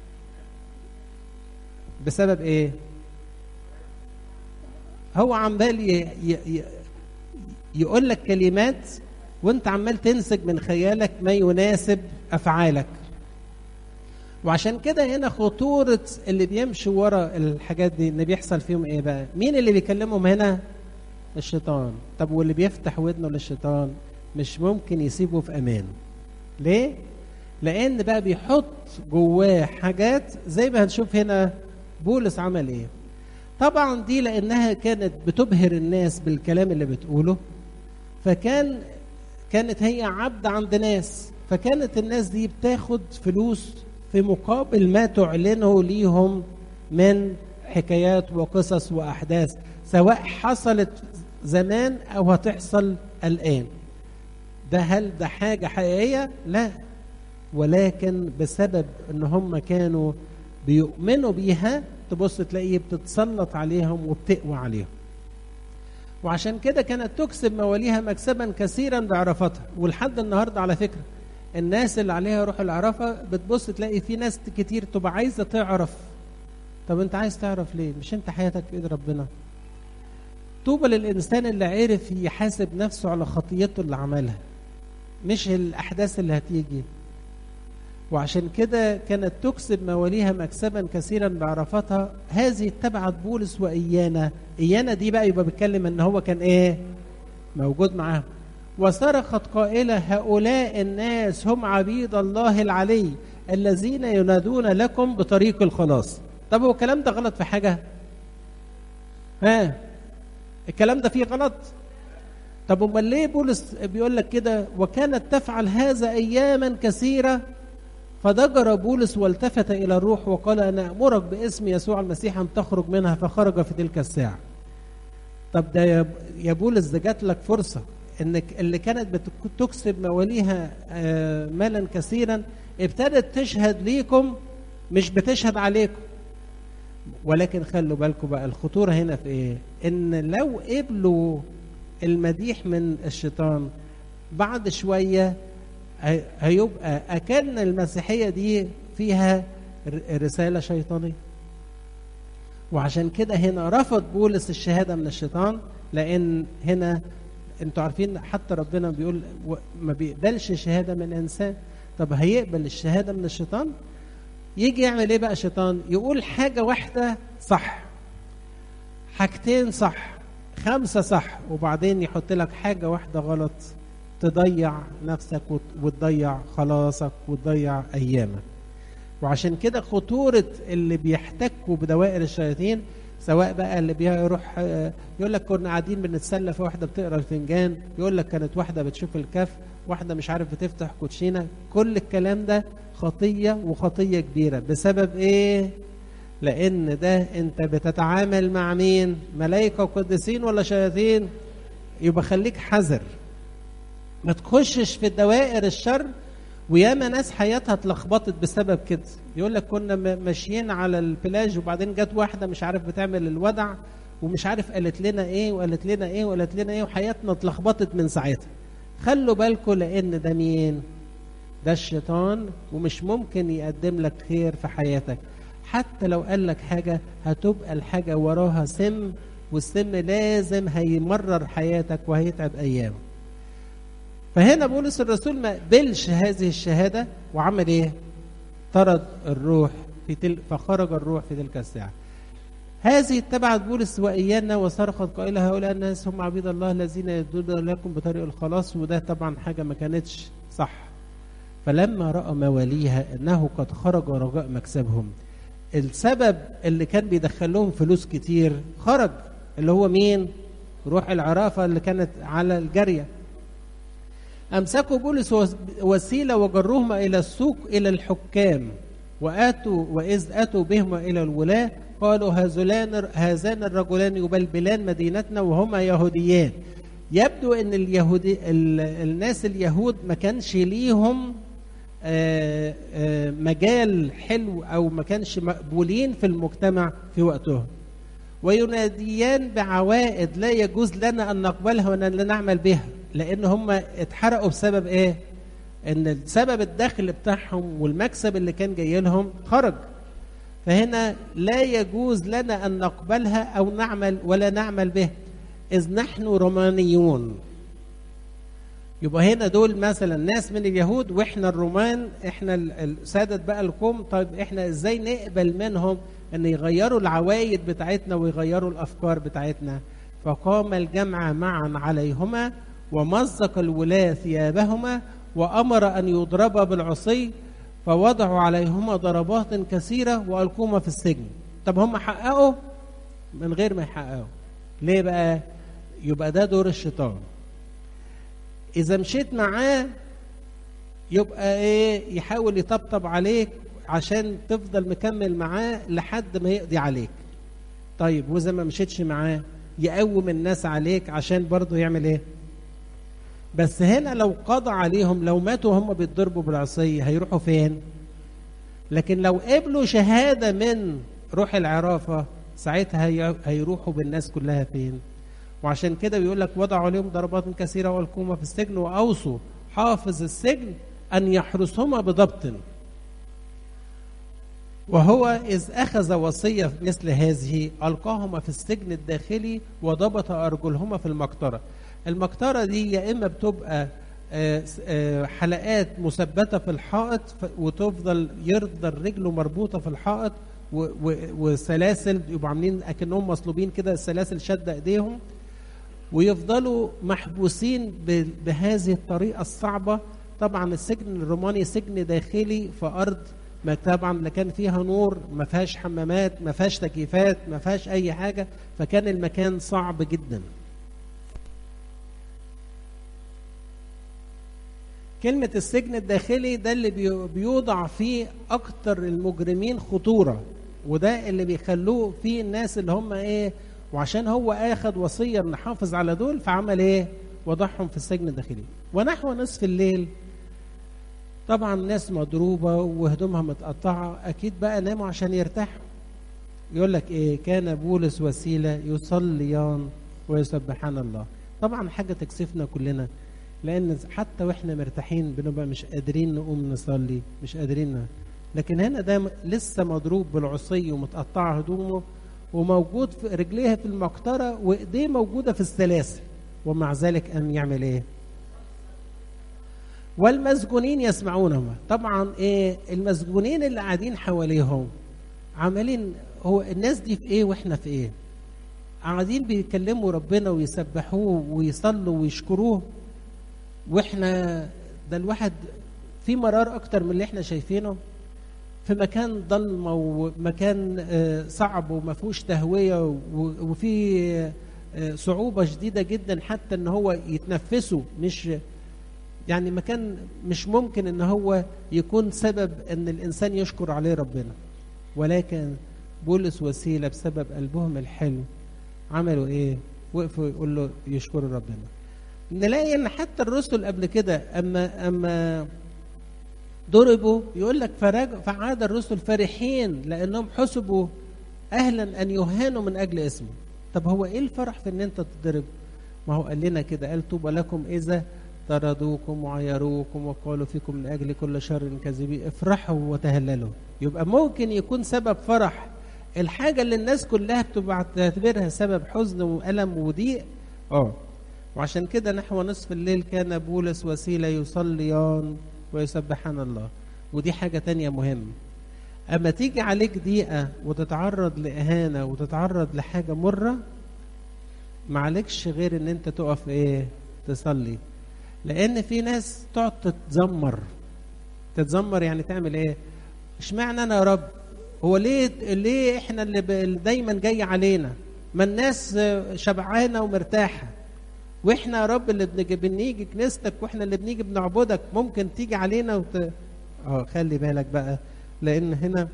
بسبب ايه هو عمال ي... ي... يقول لك كلمات وانت عمال تنسج من خيالك ما يناسب افعالك وعشان كده هنا خطورة اللي بيمشوا ورا الحاجات دي ان بيحصل فيهم ايه بقى مين اللي بيكلمهم هنا الشيطان طب واللي بيفتح ودنه للشيطان مش ممكن يسيبه في امان ليه لان بقى بيحط جواه حاجات زي ما هنشوف هنا بولس عمل ايه طبعا دي لانها كانت بتبهر الناس بالكلام اللي بتقوله فكان كانت هي عبد عند ناس فكانت الناس دي بتاخد فلوس في مقابل ما تعلنه ليهم من حكايات وقصص واحداث سواء حصلت زمان او هتحصل الان ده هل ده حاجه حقيقيه لا ولكن بسبب ان هم كانوا بيؤمنوا بيها تبص تلاقيه بتتسلط عليهم وبتقوى عليهم وعشان كده كانت تكسب مواليها مكسبا كثيرا بعرفتها ولحد النهارده على فكره الناس اللي عليها روح العرفه بتبص تلاقي في ناس كتير تبقى عايزه تعرف طب انت عايز تعرف ليه مش انت حياتك في ايد ربنا طوبى للانسان اللي عرف يحاسب نفسه على خطيته اللي عملها مش الاحداث اللي هتيجي وعشان كده كانت تكسب مواليها مكسبا كثيرا بعرفتها هذه اتبعت بولس وايانا ايانا دي بقى يبقى بيتكلم ان هو كان ايه موجود معاهم وصرخت قائله هؤلاء الناس هم عبيد الله العلي الذين ينادون لكم بطريق الخلاص طب هو الكلام ده غلط في حاجه ها الكلام ده فيه غلط طب امال ليه بولس بيقول لك كده وكانت تفعل هذا اياما كثيره فضجر بولس والتفت الى الروح وقال انا امرك باسم يسوع المسيح ان تخرج منها فخرج في تلك الساعه طب ده يا بولس ده جات لك فرصه انك اللي كانت بتكسب مواليها مالا كثيرا ابتدت تشهد ليكم مش بتشهد عليكم ولكن خلوا بالكم بقى الخطوره هنا في ايه ان لو قبلوا المديح من الشيطان بعد شويه هيبقى أكن المسيحية دي فيها رسالة شيطانية وعشان كده هنا رفض بولس الشهادة من الشيطان لأن هنا انتوا عارفين حتى ربنا بيقول ما بيقبلش شهادة من إنسان طب هيقبل الشهادة من الشيطان يجي يعمل ايه بقى الشيطان يقول حاجة واحدة صح حاجتين صح خمسة صح وبعدين يحط لك حاجة واحدة غلط تضيع نفسك وتضيع خلاصك وتضيع ايامك وعشان كده خطوره اللي بيحتكوا بدوائر الشياطين سواء بقى اللي بيروح يقول لك كنا قاعدين بنتسلى في واحده بتقرا الفنجان يقول لك كانت واحده بتشوف الكف واحده مش عارف بتفتح كوتشينه كل الكلام ده خطيه وخطيه كبيره بسبب ايه لان ده انت بتتعامل مع مين ملائكه وقديسين ولا شياطين يبقى خليك حذر ما تخشش في دوائر الشر وياما ناس حياتها اتلخبطت بسبب كده يقول لك كنا ماشيين على البلاج وبعدين جت واحده مش عارف بتعمل الودع ومش عارف قالت لنا ايه وقالت لنا ايه وقالت لنا ايه وحياتنا اتلخبطت من ساعتها خلوا بالكم لان ده مين ده الشيطان ومش ممكن يقدم لك خير في حياتك حتى لو قال لك حاجه هتبقى الحاجه وراها سم والسم لازم هيمرر حياتك وهيتعب ايامك فهنا بولس الرسول ما قبلش هذه الشهادة وعمل ايه؟ طرد الروح في تل فخرج الروح في تلك الساعة. هذه اتبعت بولس وإيانا وصرخت قائلة هؤلاء الناس هم عبيد الله الذين يدون لكم بطريق الخلاص وده طبعا حاجة ما كانتش صح. فلما رأى مواليها أنه قد خرج رجاء مكسبهم السبب اللي كان بيدخل لهم فلوس كتير خرج اللي هو مين؟ روح العرافة اللي كانت على الجارية أمسكوا بولس وسيلة وجروهما إلى السوق إلى الحكام وآتوا وإذ أتوا بهما إلى الولاة قالوا هذلان هذان الرجلان يبلبلان مدينتنا وهما يهوديان يبدو ان اليهودي الناس اليهود ما كانش ليهم آآ آآ مجال حلو او ما كانش مقبولين في المجتمع في وقتهم ويناديان بعوائد لا يجوز لنا ان نقبلها ولا نعمل بها لان هم اتحرقوا بسبب ايه ان سبب الدخل بتاعهم والمكسب اللي كان جاي لهم خرج فهنا لا يجوز لنا ان نقبلها او نعمل ولا نعمل به اذ نحن رومانيون يبقى هنا دول مثلا ناس من اليهود واحنا الرومان احنا السادة بقى القوم طيب احنا ازاي نقبل منهم ان يغيروا العوايد بتاعتنا ويغيروا الافكار بتاعتنا فقام الجمع معا عليهما ومزق الولاة ثيابهما وأمر أن يضربا بالعصي فوضعوا عليهما ضربات كثيرة وألقوهما في السجن طب هم حققوا من غير ما يحققوا ليه بقى يبقى ده دور الشيطان إذا مشيت معاه يبقى إيه يحاول يطبطب عليك عشان تفضل مكمل معاه لحد ما يقضي عليك طيب وإذا ما مشيتش معاه يقوم الناس عليك عشان برضه يعمل ايه بس هنا لو قضى عليهم لو ماتوا هم بيتضربوا بالعصية هيروحوا فين لكن لو قبلوا شهادة من روح العرافة ساعتها هي- هيروحوا بالناس كلها فين وعشان كده بيقول لك وضعوا عليهم ضربات كثيرة والقومة في السجن وأوصوا حافظ السجن أن يحرسهما بضبط وهو إذ أخذ وصية مثل هذه ألقاهما في السجن الداخلي وضبط أرجلهما في المقطرة المقطرة دي يا إما بتبقى آه، آه، حلقات مثبتة في الحائط ف- وتفضل يفضل رجله مربوطة في الحائط و- و- وسلاسل يبقوا عاملين أكنهم مصلوبين كده السلاسل شد إيديهم ويفضلوا محبوسين ب- بهذه الطريقة الصعبة طبعا السجن الروماني سجن داخلي في أرض ما طبعا لا كان فيها نور ما فيهاش حمامات ما فيهاش تكييفات ما فيهاش أي حاجة فكان المكان صعب جدا كلمة السجن الداخلي ده اللي بي- بيوضع فيه أكتر المجرمين خطورة وده اللي بيخلوه فيه الناس اللي هم إيه وعشان هو أخد وصية إن نحافظ على دول فعمل إيه وضعهم في السجن الداخلي ونحو نصف الليل طبعا ناس مضروبة وهدومها متقطعة أكيد بقى ناموا عشان يرتاحوا يقول لك إيه كان بولس وسيلة يصليان ويسبحان الله طبعا حاجة تكسفنا كلنا لأن حتى وإحنا مرتاحين بنبقى مش قادرين نقوم نصلي مش قادرين ن- لكن هنا ده م- لسه مضروب بالعصي ومتقطع هدومه وموجود في رجليه في المقطرة وإيديه موجودة في السلاسل ومع ذلك قام يعمل إيه؟ والمسجونين يسمعونهما طبعا ايه المسجونين اللي قاعدين حواليهم عمالين هو الناس دي في ايه واحنا في ايه قاعدين بيكلموا ربنا ويسبحوه ويصلوا ويشكروه واحنا ده الواحد في مرار اكتر من اللي احنا شايفينه في مكان ضلمه ومكان آه، صعب وما فيهوش تهويه و- وفي آه، صعوبه شديده جدا حتى ان هو يتنفسه مش يعني مكان مش ممكن ان هو يكون سبب ان الانسان يشكر عليه ربنا ولكن بولس وسيله بسبب قلبهم الحلو عملوا ايه وقفوا يقول له يشكروا ربنا نلاقي ان حتى الرسل قبل كده اما اما ضربوا يقول لك فرج فعاد الرسل فرحين لانهم حسبوا اهلا ان يهانوا من اجل اسمه طب هو ايه الفرح في ان انت تضرب ما هو قال لنا كده قال طوبى لكم اذا طردوكم وعيروكم وقالوا فيكم من اجل كل شر كاذبين افرحوا وتهللوا يبقى ممكن يكون سبب فرح الحاجه اللي الناس كلها بتبقى تعتبرها سبب حزن والم وضيق اه وعشان كده نحو نصف الليل كان بولس وسيلة يصليان ويسبحان الله ودي حاجة تانية مهمة أما تيجي عليك ضيقة وتتعرض لإهانة وتتعرض لحاجة مرة معلكش غير إن أنت تقف إيه تصلي لأن في ناس تقعد تتذمر تتذمر يعني تعمل إيه اشمعنى أنا يا رب هو ليه ليه إحنا اللي ب- اللي دايما جاي علينا ما الناس آه، شبعانة ومرتاحة واحنا يا رب اللي بنيجي, بنيجي كنيستك واحنا اللي بنيجي بنعبدك ممكن تيجي علينا وت... اه خلي بالك بقى لان هنا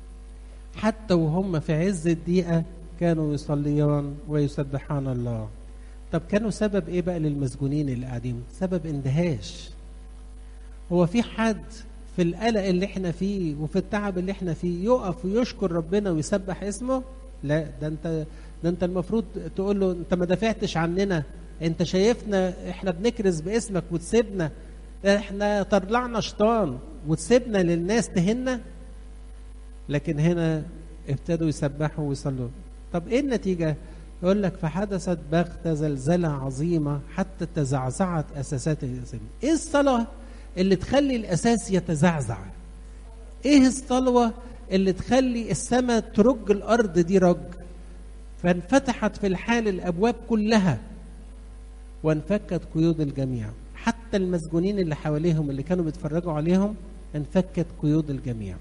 حتى وهم في عز الضيقه كانوا يصليان ويسبحان الله طب كانوا سبب ايه بقى للمسجونين اللي قاعدين سبب اندهاش هو في حد في القلق اللي احنا فيه وفي التعب اللي احنا فيه يقف ويشكر ربنا ويسبح اسمه لا ده انت ده انت المفروض تقول له انت ما دافعتش عننا انت شايفنا احنا بنكرز باسمك وتسيبنا احنا طلعنا شيطان وتسيبنا للناس تهنا لكن هنا ابتدوا يسبحوا ويصلوا طب ايه النتيجه يقول لك فحدثت بغتة زلزلة عظيمة حتى تزعزعت أساسات الإنسان إيه الصلاة اللي تخلي الأساس يتزعزع إيه الصلوة اللي تخلي السماء ترج الأرض دي رج فانفتحت في الحال الأبواب كلها وانفكت قيود الجميع حتى حتى المسجونين اللي حواليهم اللي كانوا بيتفرجوا عليهم انفكت قيود الجميع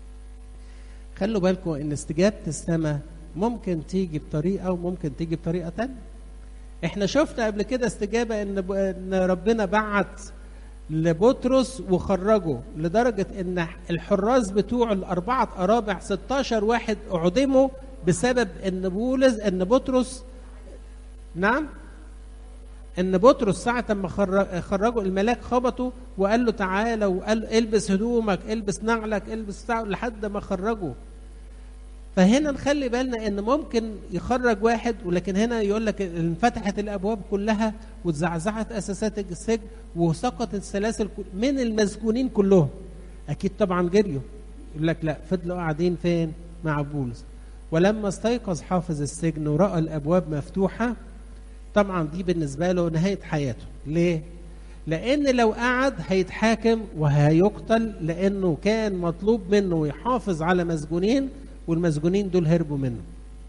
خلوا بالكم ان استجابة السماء ممكن تيجي بطريقة وممكن تيجي بطريقة تانية احنا شفنا قبل كده استجابة ان ب- ان ربنا بعت لبطرس وخرجه لدرجة ان الحراس بتوع الأربعة أرابع 16 واحد أعدموا بسبب ان بولس ان بطرس نعم ان بطرس ساعة ما خر- خرجوا الملاك خبطوا وقال له تعالى وقال البس هدومك البس نعلك البس بتاع لحد ما خرجوا فهنا نخلي بالنا ان ممكن يخرج واحد ولكن هنا يقول لك انفتحت الابواب كلها واتزعزعت اساسات السجن وسقطت السلاسل كل- من المسجونين كلهم اكيد طبعا جريوا يقول لك لا فضلوا قاعدين فين مع بولس ولما استيقظ حافظ السجن وراى الابواب مفتوحه طبعا دي بالنسبه له نهايه حياته ليه لان لو قعد هيتحاكم وهيقتل لانه كان مطلوب منه يحافظ على مسجونين والمسجونين دول هربوا منه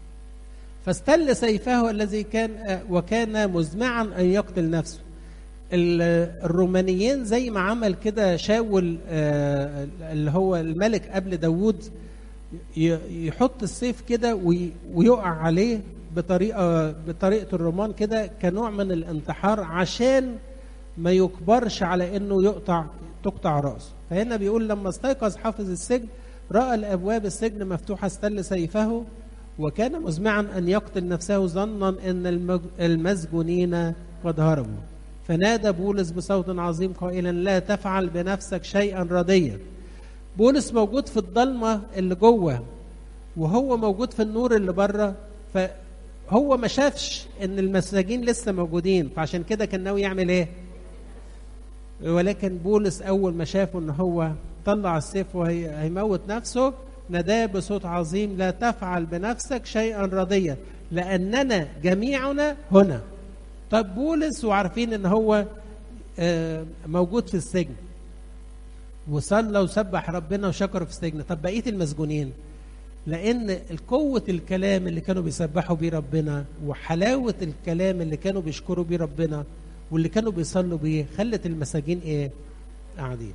فاستل سيفه الذي كان آه، وكان مزمعا ان يقتل نفسه ال- الرومانيين زي ما عمل كده شاول آه، اللي هو الملك قبل داوود ي- يحط السيف كده وي- ويقع عليه بطريقه بطريقه الرومان كده كنوع من الانتحار عشان ما يكبرش على انه يقطع تقطع راسه فهنا بيقول لما استيقظ حافظ السجن راى الابواب السجن مفتوحه استل سيفه وكان مزمعا ان يقتل نفسه ظنا ان المج- المسجونين قد هربوا فنادى بولس بصوت عظيم قائلا لا تفعل بنفسك شيئا رديا بولس موجود في الضلمه اللي جوه وهو موجود في النور اللي بره فهو ما شافش ان المساجين لسه موجودين فعشان كده كان ناوي يعمل ايه ولكن بولس اول ما شافه ان هو طلع السيف وهيموت نفسه ناداه بصوت عظيم لا تفعل بنفسك شيئا رديا لاننا جميعنا هنا طب بولس وعارفين ان هو آه، موجود في السجن وصلى وسبح ربنا وشكر في السجن طب بقيه المسجونين لان القوه الكلام اللي كانوا بيسبحوا بيه ربنا وحلاوه الكلام اللي كانوا بيشكروا بيه ربنا واللي كانوا بيصلوا بيه خلت المساجين ايه قاعدين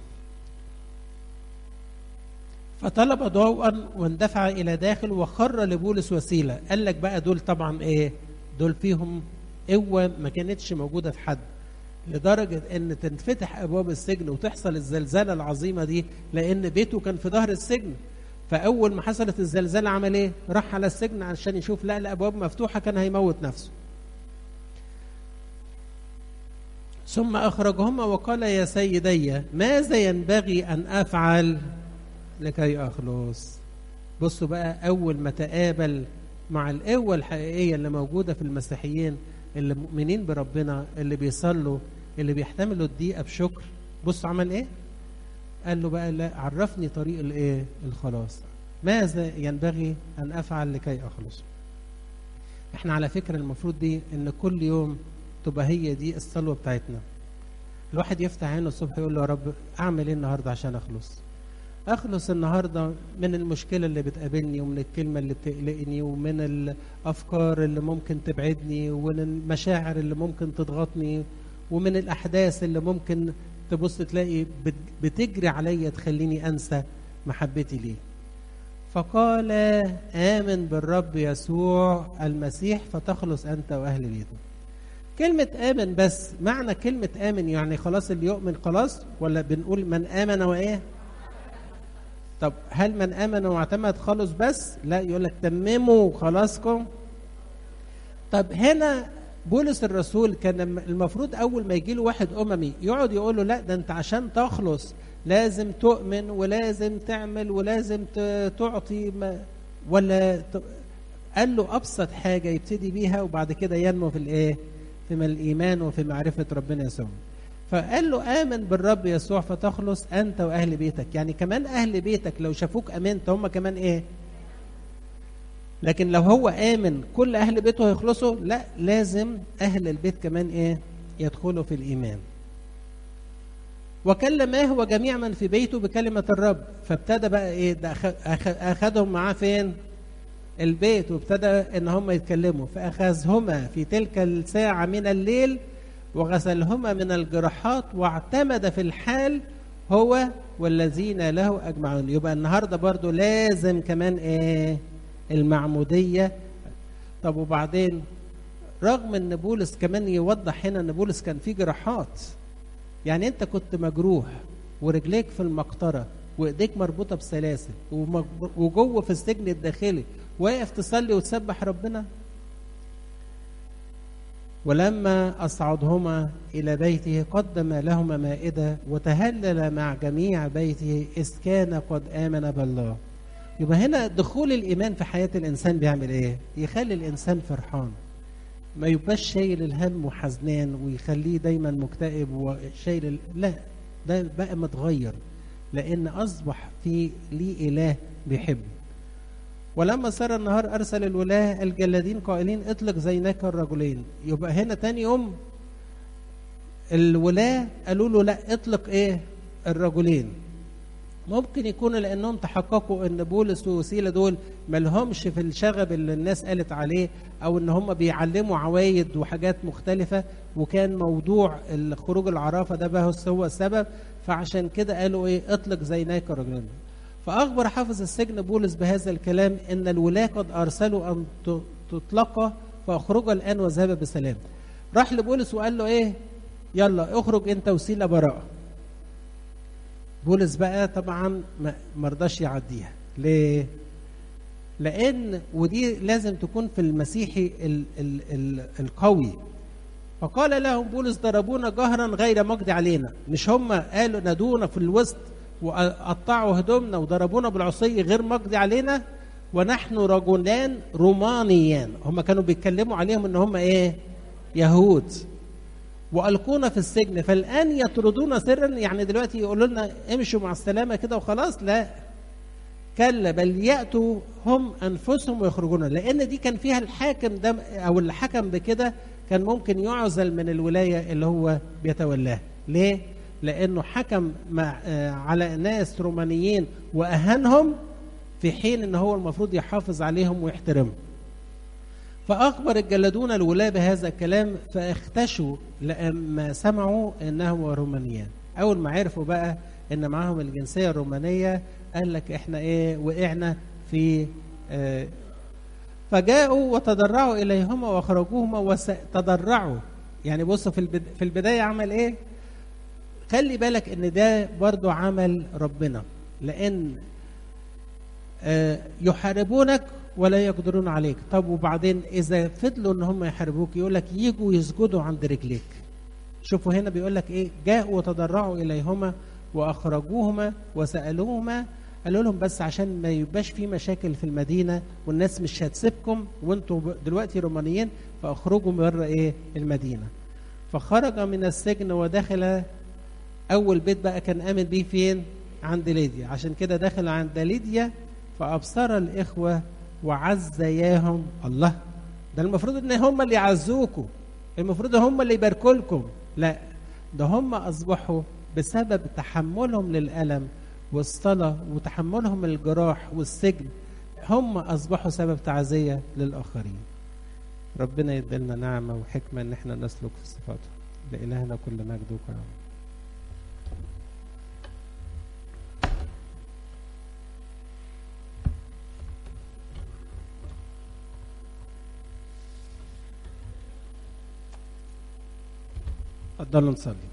فطلب ضوءا واندفع الى داخل وخر لبولس وسيله قال لك بقى دول طبعا ايه دول فيهم قوه ما كانتش موجوده في حد لدرجه ان تنفتح ابواب السجن وتحصل الزلزال العظيمه دي لان بيته كان في ظهر السجن فاول ما حصلت الزلزال عمل ايه راح على السجن عشان يشوف لا الابواب مفتوحه كان هيموت نفسه ثم اخرجهما وقال يا سيدي ماذا ينبغي ان افعل لكي اخلص بصوا بقى اول ما تقابل مع القوه الحقيقيه اللي موجوده في المسيحيين اللي مؤمنين بربنا اللي بيصلوا اللي بيحتملوا الضيقه بشكر بصوا عمل ايه قال له بقى لا عرفني طريق الايه الخلاص ماذا ينبغي ان افعل لكي اخلص احنا على فكره المفروض دي ان كل يوم تبقى هي دي الصلوه بتاعتنا الواحد يفتح عينه الصبح يقول له يا رب اعمل ايه النهارده عشان اخلص اخلص النهارده من المشكله اللي بتقابلني ومن الكلمه اللي بتقلقني ومن الافكار اللي ممكن تبعدني ومن المشاعر اللي ممكن تضغطني ومن الاحداث اللي ممكن تبص تلاقي بت- بتجري عليا تخليني انسى محبتي ليه فقال آمن بالرب يسوع المسيح فتخلص أنت وأهل بيتك كلمة آمن بس معنى كلمة آمن يعني خلاص اللي يؤمن خلاص ولا بنقول من آمن وإيه طب هل من آمن واعتمد خالص بس لا يقول لك تمموا خلاصكم طب هنا بولس الرسول كان لما- المفروض اول ما يجي له واحد اممي يقعد يقول له لا ده انت عشان تخلص لازم تؤمن ولازم تعمل ولازم ت- تعطي ما ولا ت- قال له ابسط حاجه يبتدي بيها وبعد كده ينمو في الايه؟ في الايمان وفي معرفه ربنا يسوع. فقال له امن بالرب يسوع فتخلص انت واهل بيتك، يعني كمان اهل بيتك لو شافوك امنت هم كمان ايه؟ لكن لو هو آمن كل أهل بيته هيخلصوا لا لازم أهل البيت كمان إيه يدخلوا في الإيمان وكلماه وجميع من في بيته بكلمة الرب فابتدى بقى إيه ده أخ- أخ- أخذهم معاه فين البيت وابتدى إن هم يتكلموا فأخذهما في تلك الساعة من الليل وغسلهما من الجراحات واعتمد في الحال هو والذين له اجمعون يبقى النهارده برضو لازم كمان ايه المعموديه طب وبعدين رغم ان بولس كمان يوضح هنا ان بولس كان فيه جراحات يعني انت كنت مجروح ورجليك في المقطره وايديك مربوطه بسلاسل وجوه في السجن الداخلي واقف تصلي وتسبح ربنا ولما أصعدهما إلى بيته قدم لهما مائدة وتهلل مع جميع بيته إذ كان قد آمن بالله يبقى هنا دخول الإيمان في حياة الإنسان بيعمل إيه؟ يخلي الإنسان فرحان ما يبقاش شايل الهم وحزنان ويخليه دايما مكتئب وشايل ال... لا ده بقى متغير لأن أصبح في ليه إله بيحبه ولما صار النهار أرسل الولاة الجلادين قائلين اطلق زيناك الرجلين يبقى هنا تاني يوم الولاة قالوا له لا اطلق ايه الرجلين ممكن يكونوا لانهم تحققوا ان بولس ووسيله دول ما لهمش في الشغب اللي الناس قالت عليه او ان هم بيعلموا عوايد وحاجات مختلفه وكان موضوع خروج العرافه ده بقى هو السبب فعشان كده قالوا ايه اطلق زيناك الرجلين فأخبر حافظ السجن بولس بهذا الكلام إن الولاة قد أرسلوا أن تطلق فأخرج الآن وذهب بسلام راح لبولس وقال له إيه يلا اخرج أنت وسيلة براءة بولس بقى طبعا ما رضاش يعديها ليه لأن ودي لازم تكون في المسيحي ال ال ال القوي فقال لهم بولس ضربونا جهرا غير مجد علينا مش هم قالوا نادونا في الوسط وقطعوا هدومنا وضربونا بالعصي غير مقضي علينا ونحن رجلان رومانيان هم كانوا بيتكلموا عليهم ان هم ايه يهود والقونا في السجن فالان يطردونا سرا يعني دلوقتي يقولوا لنا امشوا مع السلامه كده وخلاص لا كلا بل ياتوا هم انفسهم ويخرجون لان دي كان فيها الحاكم ده او اللي حكم بكده كان ممكن يعزل من الولايه اللي هو بيتولاها ليه لانه حكم مع على ناس رومانيين واهانهم في حين ان هو المفروض يحافظ عليهم ويحترمهم فاخبر الجلادون الولاة بهذا الكلام فاختشوا لما سمعوا انهم رومانيان اول ما عرفوا بقى ان معاهم الجنسيه الرومانيه قال لك احنا ايه وقعنا في اه فجاءوا وتضرعوا اليهما واخرجوهما وتضرعوا يعني بصوا في في البدايه عمل ايه خلي بالك ان ده برضو عمل ربنا لان يحاربونك ولا يقدرون عليك طب وبعدين اذا فضلوا ان هم يحاربوك يقول لك يجوا يسجدوا عند رجليك شوفوا هنا بيقول لك ايه جاءوا وتضرعوا اليهما واخرجوهما وسالوهما قالوا لهم بس عشان ما يبقاش في مشاكل في المدينه والناس مش هتسيبكم وانتوا دلوقتي رومانيين فاخرجوا بره ايه المدينه فخرج من السجن ودخل اول بيت بقى كان امن بيه فين عند ليديا عشان كده دخل عند ليديا فابصر الاخوه وعزياهم الله ده المفروض ان هم اللي يعزوكوا المفروض هم اللي يباركوا لكم لا ده هم اصبحوا بسبب تحملهم للالم والصلاه وتحملهم الجراح والسجن هم اصبحوا سبب تعزيه للاخرين ربنا يدلنا نعمه وحكمه ان احنا نسلك في صفاته لالهنا كل مجد وكرم اتفضلوا نصلي